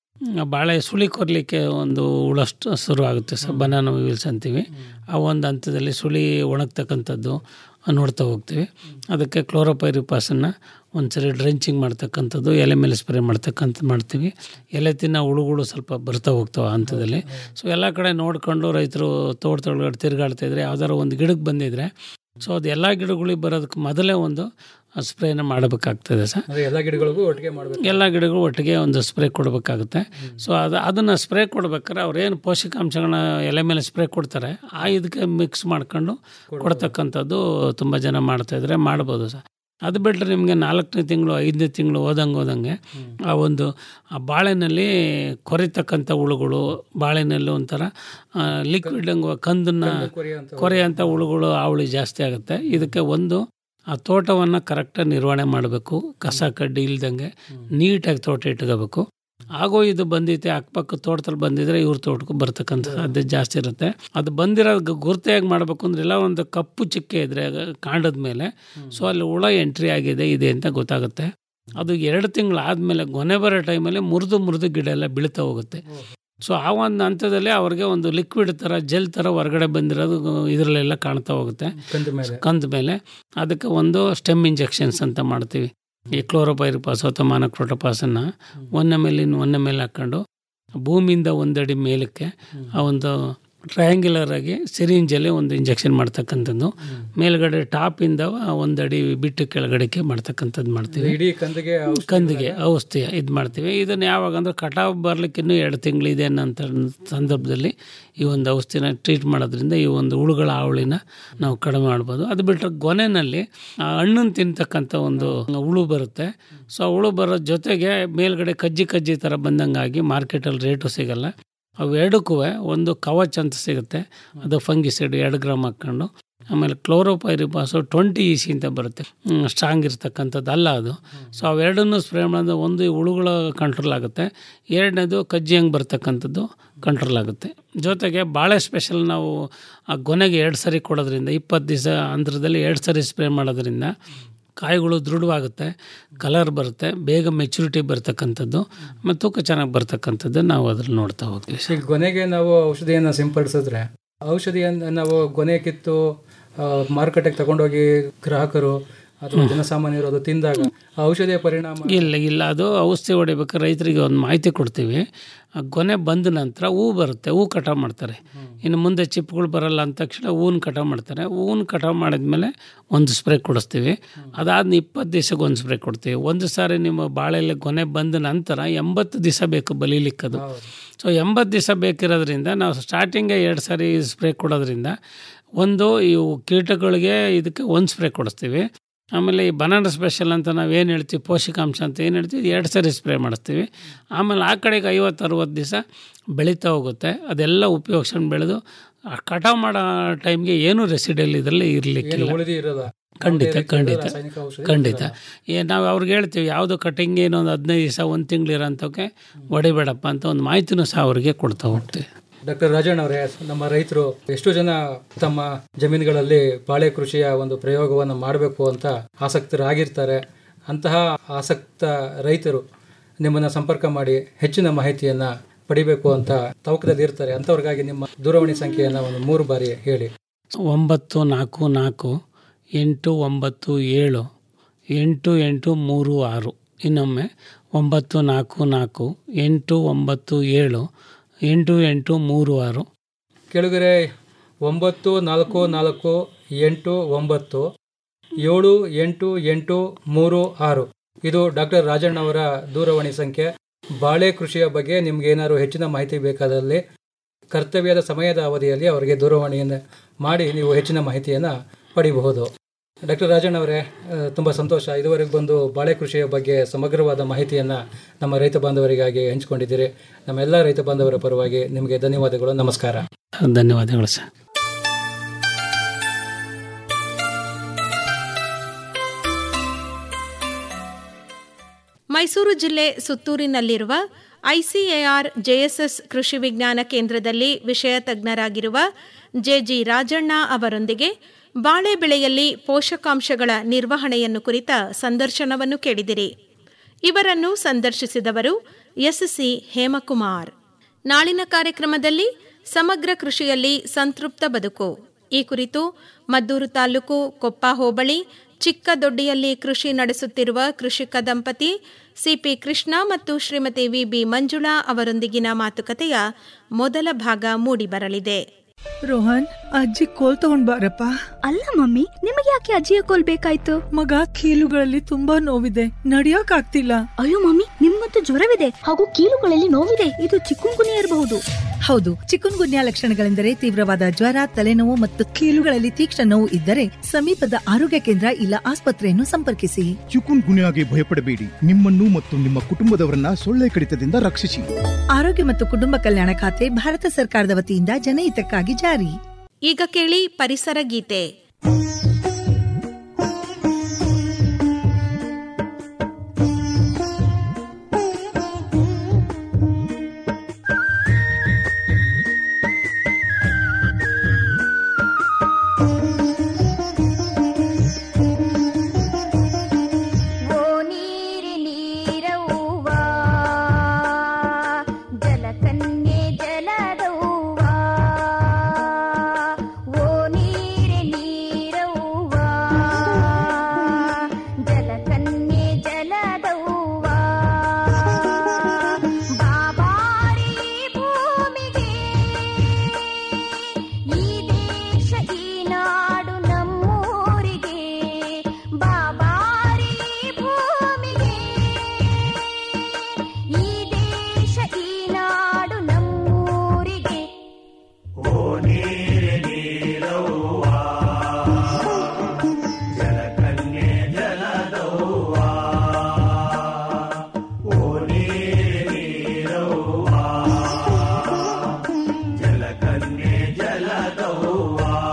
ಬಾಳೆ ಸುಳಿ ಕೊರಲಿಕ್ಕೆ ಒಂದು ಹುಳಷ್ಟು ಶುರು ಆಗುತ್ತೆ ಸರ್ ಬನಾನ ವಿಲ್ಸ್ ಅಂತೀವಿ ಆ ಒಂದು ಹಂತದಲ್ಲಿ ಸುಳಿ ಒಣಗ್ತಕ್ಕಂಥದ್ದು ನೋಡ್ತಾ ಹೋಗ್ತೀವಿ ಅದಕ್ಕೆ ಕ್ಲೋರೋಪೈರಿಪಾಸನ್ನು ಒಂದ್ಸರಿ ಡ್ರೆಂಚಿಂಗ್ ಮಾಡ್ತಕ್ಕಂಥದ್ದು ಎಲೆ ಮೇಲೆ ಸ್ಪ್ರೇ ಮಾಡ್ತಕ್ಕಂಥದ್ದು ಮಾಡ್ತೀವಿ ಎಲೆ ತಿನ್ನೋ ಹುಳುಗಳು ಸ್ವಲ್ಪ ಬರ್ತಾ ಹೋಗ್ತಾವೆ ಆ ಹಂತದಲ್ಲಿ ಸೊ ಎಲ್ಲ ಕಡೆ ನೋಡ್ಕೊಂಡು ರೈತರು ತೋಟದೊಳಗಡೆ ತಿರುಗಾಡ್ತಾ ಇದ್ರೆ ಯಾವ್ದಾದ್ರು ಒಂದು ಗಿಡಕ್ಕೆ ಬಂದಿದ್ರೆ ಸೊ ಅದು ಎಲ್ಲ ಗಿಡಗಳಿಗೆ ಬರೋದಕ್ಕೆ ಮೊದಲೇ ಒಂದು ಸ್ಪ್ರೇನ ಮಾಡಬೇಕಾಗ್ತದೆ ಸರ್
ಅಂದ್ರೆ ಎಲ್ಲ ಗಿಡಗಳಿಗೂ ಒಟ್ಟಿಗೆ ಮಾಡಬೇಕು
ಎಲ್ಲ ಗಿಡಗಳು ಒಟ್ಟಿಗೆ ಒಂದು ಸ್ಪ್ರೇ ಕೊಡಬೇಕಾಗುತ್ತೆ ಸೊ ಅದು ಅದನ್ನು ಸ್ಪ್ರೇ ಕೊಡ್ಬೇಕಾದ್ರೆ ಅವ್ರೇನು ಪೋಷಕಾಂಶಗಳನ್ನ ಎಲೆ ಮೇಲೆ ಸ್ಪ್ರೇ ಕೊಡ್ತಾರೆ ಆ ಇದಕ್ಕೆ ಮಿಕ್ಸ್ ಮಾಡ್ಕೊಂಡು ಕೊಡ್ತಕ್ಕಂಥದ್ದು ತುಂಬ ಜನ ಮಾಡ್ತಾಯಿದ್ರೆ ಮಾಡ್ಬೋದು ಸರ್ ಅದು ಬಿಟ್ಟರೆ ನಿಮಗೆ ನಾಲ್ಕನೇ ತಿಂಗಳು ಐದನೇ ತಿಂಗಳು ಹೋದಂಗೆ ಹೋದಂಗೆ ಆ ಒಂದು ಆ ಬಾಳೆನಲ್ಲಿ ಕೊರಿತಕ್ಕಂಥ ಹುಳುಗಳು ಬಾಳೆನಲ್ಲಿ ಒಂಥರ ಲಿಕ್ವಿಡ್ ಕಂದನ್ನು ಕೊರೆಯಂಥ ಹುಳುಗಳು ಆವಳಿ ಜಾಸ್ತಿ ಆಗುತ್ತೆ ಇದಕ್ಕೆ ಒಂದು ಆ ತೋಟವನ್ನು ಕರೆಕ್ಟಾಗಿ ನಿರ್ವಹಣೆ ಮಾಡಬೇಕು ಕಸ ಕಡ್ಡಿ ಇಲ್ದಂಗೆ ನೀಟಾಗಿ ತೋಟ ಇಟ್ಕೋಬೇಕು ಆಗೋ ಇದು ಬಂದೈತೆ ಅಕ್ಕಪಕ್ಕ ತೋಟದಲ್ಲಿ ಬಂದಿದ್ರೆ ಇವ್ರ ತೋಟಕ್ಕೂ ಬರ್ತಕ್ಕಂಥ ಸಾಧ್ಯತೆ ಜಾಸ್ತಿ ಇರುತ್ತೆ ಅದು ಬಂದಿರೋದು ಗುರುತೆಯಾಗಿ ಮಾಡಬೇಕು ಅಂದ್ರೆ ಎಲ್ಲ ಒಂದು ಕಪ್ಪು ಚಿಕ್ಕೆ ಇದ್ರೆ ಕಾಂಡದ ಮೇಲೆ ಸೊ ಅಲ್ಲಿ ಹುಳ ಎಂಟ್ರಿ ಆಗಿದೆ ಇದೆ ಅಂತ ಗೊತ್ತಾಗುತ್ತೆ ಅದು ಎರಡು ತಿಂಗಳು ಆದಮೇಲೆ ಗೊನೆ ಬರೋ ಟೈಮಲ್ಲಿ ಮುರಿದು ಮುರಿದು ಗಿಡ ಎಲ್ಲ ಬೀಳ್ತಾ ಹೋಗುತ್ತೆ ಸೊ ಆ ಒಂದು ಹಂತದಲ್ಲಿ ಅವ್ರಿಗೆ ಒಂದು ಲಿಕ್ವಿಡ್ ಥರ ಜೆಲ್ ಥರ ಹೊರಗಡೆ ಬಂದಿರೋದು ಇದರಲ್ಲೆಲ್ಲ ಕಾಣ್ತಾ ಹೋಗುತ್ತೆ
ಕಂದ ಮೇಲೆ
ಕಂದ ಮೇಲೆ ಅದಕ್ಕೆ ಒಂದು ಸ್ಟೆಮ್ ಇಂಜೆಕ್ಷನ್ಸ್ ಅಂತ ಮಾಡ್ತೀವಿ ಈ ಕ್ಲೋರೋಪೈರಿಪಾಸ್ ಅಥವಾ ಮಾನಕ್ರೋಟೋಪಾಸನ್ನು ಒಂದ ಮೇಲೆ ಇನ್ನು ಒಂದ ಮೇಲೆ ಹಾಕ್ಕೊಂಡು ಭೂಮಿಯಿಂದ ಒಂದಡಿ ಮೇಲಕ್ಕೆ ಆ ಒಂದು ಟ್ರಯಾಂಗ್ಯುಲರ್ ಆಗಿ ಸಿರಿಂಜಲ್ಲಿ ಒಂದು ಇಂಜೆಕ್ಷನ್ ಮಾಡ್ತಕ್ಕಂಥದ್ದು ಮೇಲ್ಗಡೆ ಟಾಪಿಂದ ಒಂದಡಿ ಬಿಟ್ಟು ಕೆಳಗಡೆಗೆ ಮಾಡ್ತಕ್ಕಂಥದ್ದು ಮಾಡ್ತೀವಿ
ಇಡೀ ಕಂದಿಗೆ ಔಷಧಿ
ಕಂದಿಗೆ ಔಷಧಿ ಇದು ಮಾಡ್ತೀವಿ ಇದನ್ನು ಯಾವಾಗ ಅಂದ್ರೆ ಕಟಾವು ಬರ್ಲಿಕ್ಕೆ ಇನ್ನೂ ಎರಡು ತಿಂಗಳಿದೆ ಅನ್ನೋಂಥ ಸಂದರ್ಭದಲ್ಲಿ ಈ ಒಂದು ಔಷಧಿನ ಟ್ರೀಟ್ ಮಾಡೋದ್ರಿಂದ ಈ ಒಂದು ಹುಳುಗಳ ಹಾವಳಿನ ನಾವು ಕಡಿಮೆ ಮಾಡ್ಬೋದು ಅದು ಬಿಟ್ಟರೆ ಗೊನೆನಲ್ಲಿ ಆ ಹಣ್ಣನ್ನು ತಿಂತಕ್ಕಂಥ ಒಂದು ಹುಳು ಬರುತ್ತೆ ಸೊ ಆ ಹುಳು ಬರೋ ಜೊತೆಗೆ ಮೇಲ್ಗಡೆ ಕಜ್ಜಿ ಕಜ್ಜಿ ಥರ ಬಂದಂಗಾಗಿ ಮಾರ್ಕೆಟಲ್ಲಿ ರೇಟು ಸಿಗಲ್ಲ ಅವು ಎರಡಕ್ಕೂ ಒಂದು ಕವಚ್ ಅಂತ ಸಿಗುತ್ತೆ ಅದು ಫಂಗಿಸೈಡ್ ಎರಡು ಗ್ರಾಮ್ ಹಾಕ್ಕೊಂಡು ಆಮೇಲೆ ಕ್ಲೋರೋಪೈರಿಪಾಸು ಟ್ವೆಂಟಿ ಇ ಸಿ ಅಂತ ಬರುತ್ತೆ ಸ್ಟ್ರಾಂಗ್ ಇರ್ತಕ್ಕಂಥದ್ದು ಅಲ್ಲ ಅದು ಸೊ ಅವೆರಡನ್ನೂ ಸ್ಪ್ರೇ ಮಾಡಿದ್ರೆ ಒಂದು ಈ ಹುಳುಗಳ ಕಂಟ್ರೋಲ್ ಆಗುತ್ತೆ ಎರಡನೇದು ಕಜ್ಜಿ ಹಂಗೆ ಬರ್ತಕ್ಕಂಥದ್ದು ಕಂಟ್ರೋಲ್ ಆಗುತ್ತೆ ಜೊತೆಗೆ ಬಾಳೆ ಸ್ಪೆಷಲ್ ನಾವು ಆ ಗೊನೆಗೆ ಎರಡು ಸರಿ ಕೊಡೋದ್ರಿಂದ ಇಪ್ಪತ್ತು ದಿವಸ ಅಂತರದಲ್ಲಿ ಎರಡು ಸರಿ ಸ್ಪ್ರೇ ಮಾಡೋದ್ರಿಂದ ಕಾಯಿಗಳು ದೃಢವಾಗುತ್ತೆ ಕಲರ್ ಬರುತ್ತೆ ಬೇಗ ಮೆಚುರಿಟಿ ಬರ್ತಕ್ಕಂಥದ್ದು ಮತ್ತು ತೂಕ ಚೆನ್ನಾಗಿ ಬರ್ತಕ್ಕಂಥದ್ದು ನಾವು ಅದ್ರಲ್ಲಿ ನೋಡ್ತಾ ಹೋಗ್ತೀವಿ
ಈಗ ಗೊನೆಗೆ ನಾವು ಔಷಧಿಯನ್ನು ಸಿಂಪಡಿಸಿದ್ರೆ ಔಷಧಿಯನ್ನು ನಾವು ಗೊನೆ ಕಿತ್ತು ಆ, ಮಾರುಕಟ್ಟೆಗೆ ತಗೊಂಡೋಗಿ ಗ್ರಾಹಕರು ಅಥವಾ ಜನಸಾಮಾನ್ಯರು ಅದು ತಿಂದಾಗ ಆ ಔಷಧಿಯ ಪರಿಣಾಮ
ಇಲ್ಲ ಇಲ್ಲ ಅದು ಔಷಧಿ ಹೊಡಿಬೇಕಾದ್ರೆ ರೈತರಿಗೆ ಒಂದು ಮಾಹಿತಿ ಕೊಡ್ತೀವಿ ಆ ಗೊನೆ ಬಂದ ನಂತರ ಹೂ ಬರುತ್ತೆ ಹೂ ಕಟಾವು ಮಾಡ್ತಾರೆ ಇನ್ನು ಮುಂದೆ ಚಿಪ್ಗಳು ಬರಲ್ಲ ಅಂದ ತಕ್ಷಣ ಹೂವನ್ನು ಕಟಾವು ಮಾಡ್ತಾರೆ ಹೂವನ್ನು ಕಟಾವು ಮಾಡಿದ್ಮೇಲೆ ಒಂದು ಸ್ಪ್ರೇ ಕೊಡಿಸ್ತೀವಿ ಅದಾದ ಇಪ್ಪತ್ತು ದಿವಸಕ್ಕೆ ಒಂದು ಸ್ಪ್ರೇ ಕೊಡ್ತೀವಿ ಒಂದು ಸಾರಿ ನಿಮ್ಮ ಬಾಳೆಲೆ ಗೊನೆ ಬಂದ ನಂತರ ಎಂಬತ್ತು ದಿವಸ ಬೇಕು ಬಲೀಲಿಕ್ಕದು ಸೊ ಎಂಬತ್ತು ದಿವಸ ಬೇಕಿರೋದ್ರಿಂದ ನಾವು ಸ್ಟಾರ್ಟಿಂಗೇ ಎರಡು ಸಾರಿ ಸ್ಪ್ರೇ ಕೊಡೋದ್ರಿಂದ ಒಂದು ಇವು ಕೀಟಗಳಿಗೆ ಇದಕ್ಕೆ ಒಂದು ಸ್ಪ್ರೇ ಕೊಡಿಸ್ತೀವಿ ಆಮೇಲೆ ಈ ಬನಾನ ಸ್ಪೆಷಲ್ ಅಂತ ನಾವು ಏನು ಹೇಳ್ತೀವಿ ಪೋಷಕಾಂಶ ಅಂತ ಏನು ಹೇಳ್ತೀವಿ ಎರಡು ಸರಿ ಸ್ಪ್ರೇ ಮಾಡಿಸ್ತೀವಿ ಆಮೇಲೆ ಆ ಕಡೆಗೆ ಐವತ್ತು ಅರುವತ್ತು ದಿವಸ ಬೆಳೀತಾ ಹೋಗುತ್ತೆ ಅದೆಲ್ಲ ಉಪಯೋಗಿಸ್ಕೊಂಡು ಬೆಳೆದು ಆ ಕಟಾವು ಮಾಡೋ ಟೈಮ್ಗೆ ಏನೂ ರೆಸಿಡಲ್ ಇದರಲ್ಲಿ
ಏನು
ಇರಲಿಕ್ಕಿಲ್ಲ
ಉಳಿದಿ ಇರೋದ
ಖಂಡಿತ
ಯಾವುದೇ
ಖಂಡಿತ
ರಾಸಾಯನಿಕ ಔಷಧಿ
ಖಂಡಿತ ಏ ನಾವು ಅವ್ರಿಗೆ ಹೇಳ್ತೀವಿ ಯಾವುದು ಕಟಿಂಗ್ ಏನೋ ಒಂದು ಹದಿನೈದು ದಿವಸ ಒಂದು ತಿಂಗಳು ಇರೋಂಥಕ್ಕೆ ಹೊಡಿಬೇಡಪ್ಪ ಅಂತ ಒಂದು ಮಾಹಿತಿನೂ ಸಹ ಅವ್ರಿಗೆ ಕೊಡ್ತಾ ಹೋಗ್ತೀವಿ
ಡಾಕ್ಟರ್ ರಾಜಣ್ಣ ಅವರೇ ನಮ್ಮ ರೈತರು ಎಷ್ಟು ಜನ ತಮ್ಮ ಜಮೀನುಗಳಲ್ಲಿ ಬಾಳೆ ಕೃಷಿಯ ಒಂದು ಪ್ರಯೋಗವನ್ನು ಮಾಡಬೇಕು ಅಂತ ಆಸಕ್ತರಾಗಿರ್ತಾರೆ ಅಂತಹ ಆಸಕ್ತ ರೈತರು ನಿಮ್ಮನ್ನು ಸಂಪರ್ಕ ಮಾಡಿ ಹೆಚ್ಚಿನ ಮಾಹಿತಿಯನ್ನು ಪಡಿಬೇಕು ಅಂತ ತವಕದಲ್ಲಿ ಇರ್ತಾರೆ ಅಂಥವ್ರಿಗಾಗಿ ನಿಮ್ಮ ದೂರವಾಣಿ ಸಂಖ್ಯೆಯನ್ನು ಒಂದು ಮೂರು ಬಾರಿ ಹೇಳಿ
ಒಂಬತ್ತು ನಾಲ್ಕು ನಾಲ್ಕು ಎಂಟು ಒಂಬತ್ತು ಏಳು ಎಂಟು ಎಂಟು ಮೂರು ಆರು ಇನ್ನೊಮ್ಮೆ ಒಂಬತ್ತು ನಾಲ್ಕು ನಾಲ್ಕು ಎಂಟು ಒಂಬತ್ತು ಏಳು ಎಂಟು ಎಂಟು ಮೂರು ಆರು
ಕೆಳಗರೆ ಒಂಬತ್ತು ನಾಲ್ಕು ನಾಲ್ಕು ಎಂಟು ಒಂಬತ್ತು ಏಳು ಎಂಟು ಎಂಟು ಮೂರು ಆರು ಇದು ಡಾಕ್ಟರ್ ರಾಜಣ್ಣ ಅವರ ದೂರವಾಣಿ ಸಂಖ್ಯೆ ಬಾಳೆ ಕೃಷಿಯ ಬಗ್ಗೆ ನಿಮ್ಗೆ ಏನಾದ್ರು ಹೆಚ್ಚಿನ ಮಾಹಿತಿ ಬೇಕಾದಲ್ಲಿ ಕರ್ತವ್ಯದ ಸಮಯದ ಅವಧಿಯಲ್ಲಿ ಅವರಿಗೆ ದೂರವಾಣಿಯನ್ನು ಮಾಡಿ ನೀವು ಹೆಚ್ಚಿನ ಮಾಹಿತಿಯನ್ನು ಪಡಿಬಹುದು ಡಾಕ್ಟರ್ ರಾಜಣ್ಣ ಅವರೇ ಆ, ತುಂಬ ಸಂತೋಷ ಇದುವರೆಗೆ ಬಂದು ಬಾಳೆ ಕೃಷಿಯ ಬಗ್ಗೆ ಸಮಗ್ರವಾದ ಮಾಹಿತಿಯನ್ನು ನಮ್ಮ ರೈತ ಬಾಂಧವರಿಗಾಗಿ ಹಂಚಿಕೊಂಡಿದ್ದೀರಿ ನಮ್ಮೆಲ್ಲ ರೈತ ಬಾಂಧವರ ಪರವಾಗಿ ನಿಮಗೆ ಧನ್ಯವಾದಗಳು ನಮಸ್ಕಾರ
ಧನ್ಯವಾದಗಳು ಸರ್
ಮೈಸೂರು ಜಿಲ್ಲೆ ಸುತ್ತೂರಿನಲ್ಲಿರುವ ಐಸಿಎಆರ್ ಜೆಎಸ್ಎಸ್ ಕೃಷಿ ವಿಜ್ಞಾನ ಕೇಂದ್ರದಲ್ಲಿ ವಿಷಯ ತಜ್ಞರಾಗಿರುವ ಜೆಜಿ ರಾಜಣ್ಣ ಅವರೊಂದಿಗೆ ಬಾಳೆ ಬೆಳೆಯಲ್ಲಿ ಪೋಷಕಾಂಶಗಳ ನಿರ್ವಹಣೆಯನ್ನು ಕುರಿತ ಸಂದರ್ಶನವನ್ನು ಕೇಳಿದಿರಿ ಇವರನ್ನು ಸಂದರ್ಶಿಸಿದವರು ಎಸ್ಸಿ ಹೇಮಕುಮಾರ್ ನಾಳಿನ ಕಾರ್ಯಕ್ರಮದಲ್ಲಿ ಸಮಗ್ರ ಕೃಷಿಯಲ್ಲಿ ಸಂತೃಪ್ತ ಬದುಕು ಈ ಕುರಿತು ಮದ್ದೂರು ತಾಲೂಕು ಕೊಪ್ಪ ಹೋಬಳಿ ಚಿಕ್ಕದೊಡ್ಡಿಯಲ್ಲಿ ಕೃಷಿ ನಡೆಸುತ್ತಿರುವ ಕೃಷಿಕ ದಂಪತಿ ಸಿಪಿ ಕೃಷ್ಣ ಮತ್ತು ಶ್ರೀಮತಿ ವಿಬಿ ಮಂಜುಳಾ ಅವರೊಂದಿಗಿನ ಮಾತುಕತೆಯ ಮೊದಲ ಭಾಗ ಮೂಡಿಬರಲಿದೆ
ರೋಹನ್ ಅಜ್ಜಿ ಕೋಲ್ ತಗೊಂಡ್ ಬಾರಪ್ಪ
ಅಲ್ಲ ಮಮ್ಮಿ ನಿಮಗೆ ಯಾಕೆ ಅಜ್ಜಿಯ ಕೋಲ್ ಬೇಕಾಯ್ತು
ಮಗ ಕೀಲುಗಳಲ್ಲಿ ತುಂಬಾ ನೋವಿದೆ ನಡಿಯಕ್ ಆಗ್ತಿಲ್ಲ
ಅಯ್ಯೋ ಮಮ್ಮಿ ನಿಮ್ಗಂತೂ ಜ್ವರವಿದೆ ಹಾಗೂ ಕೀಲುಗಳಲ್ಲಿ ನೋವಿದೆ ಇದು ಚಿಕ್ಕುಂಗುನಿಯ ಇರಬಹುದು
ಹೌದು ಚಿಕುನ್ ಗುನ್ಯಾ ಲಕ್ಷಣಗಳೆಂದರೆ ತೀವ್ರವಾದ ಜ್ವರ ತಲೆನೋವು ಮತ್ತು ಕೀಲುಗಳಲ್ಲಿ ತೀಕ್ಷ್ಣ ನೋವು ಇದ್ದರೆ ಸಮೀಪದ ಆರೋಗ್ಯ ಕೇಂದ್ರ ಇಲ್ಲ ಆಸ್ಪತ್ರೆಯನ್ನು ಸಂಪರ್ಕಿಸಿ
ಚಿಕುನ್ ಗುನ್ಯಾಗೆ ಭಯಪಡಬೇಡಿ ನಿಮ್ಮನ್ನು ಮತ್ತು ನಿಮ್ಮ ಕುಟುಂಬದವರನ್ನ ಸೊಳ್ಳೆ ಕಡಿತದಿಂದ ರಕ್ಷಿಸಿ
ಆರೋಗ್ಯ ಮತ್ತು ಕುಟುಂಬ ಕಲ್ಯಾಣ ಖಾತೆ ಭಾರತ ಸರ್ಕಾರದ ವತಿಯಿಂದ ಜನಹಿತಕ್ಕಾಗಿ ಜಾರಿ
ಈಗ ಕೇಳಿ ಪರಿಸರ ಗೀತೆ
ಓ ನೀರಿ ನೀರವ್ವ ಜಲಕನ್ಯೆ ಜಲದವ್ವ ಓ ನೀರಿ ನೀರವ್ವ ಜಲಕನ್ಯೆ ಜಲದವ್ವ ಬಾಬಾರಿ ಭೂಮಿಗೆ ಈ ದೇಶ ಈ ನಾಡು ನಮ್ಮೂರಿಗೆ ಬಾಬಾರಿ ಭೂಮಿಗೆ ಈ ದೇಶ ಈ ನಾಡು ನಮ್ಮೂರಿಗೆ
ಓ ನೀರೆ ನೀರವ್ವ ಜಲಕನ್ಯೆ ಜಲದವ್ವ ಓ ನೀರೆ ನೀರವ್ವ ಜಲಕನ್ಯೆ ಜಲದವ್ವ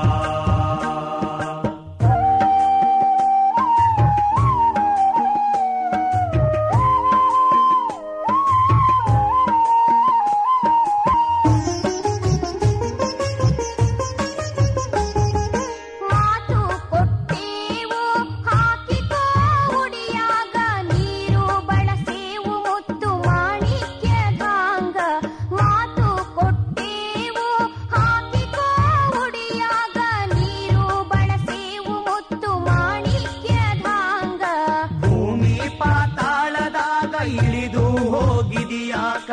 ಮಾತು ಕೊಟ್ಟೇವು ಹಾಕಿಕೋ ಉಡಿಯಾಗ ನೀರು ಬಳಸೇವು ಮುತ್ತು ಮಾಣಿಕ್ಯದಾಂಗ ಮಾತು ಕೊಟ್ಟೇವು ಹಾಕಿಕೋ ಉಡಿಯಾಗ ನೀರು ಬಳಸೇವು ಮುತ್ತು ಮಾಣಿಕ್ಯದಾಂಗ
ಭೂಮಿ ಪಾತಾಳದಾಗ ಇಳಿದು ಹೋಗಿದೆಯಾಕ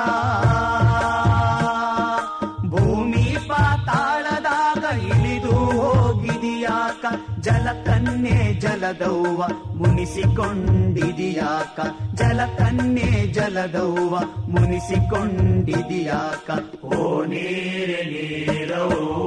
ಭೂಮಿ ಪಾತಾಳದಾಗ ಇಳಿದು ಹೋಗಿದೆಯಾಕ ಜಲಕನ್ಯೆ ಜಲದವ್ವ ಮುನಿಸಿಕೊಂಡಿದೆಯಾಕ ಜಲಕನ್ಯೆ ಜಲದವ್ವ ಮುನಿಸಿಕೊಂಡಿದೆಯಾಕ ಓ ನೀರೆ ನೀರವ್ವ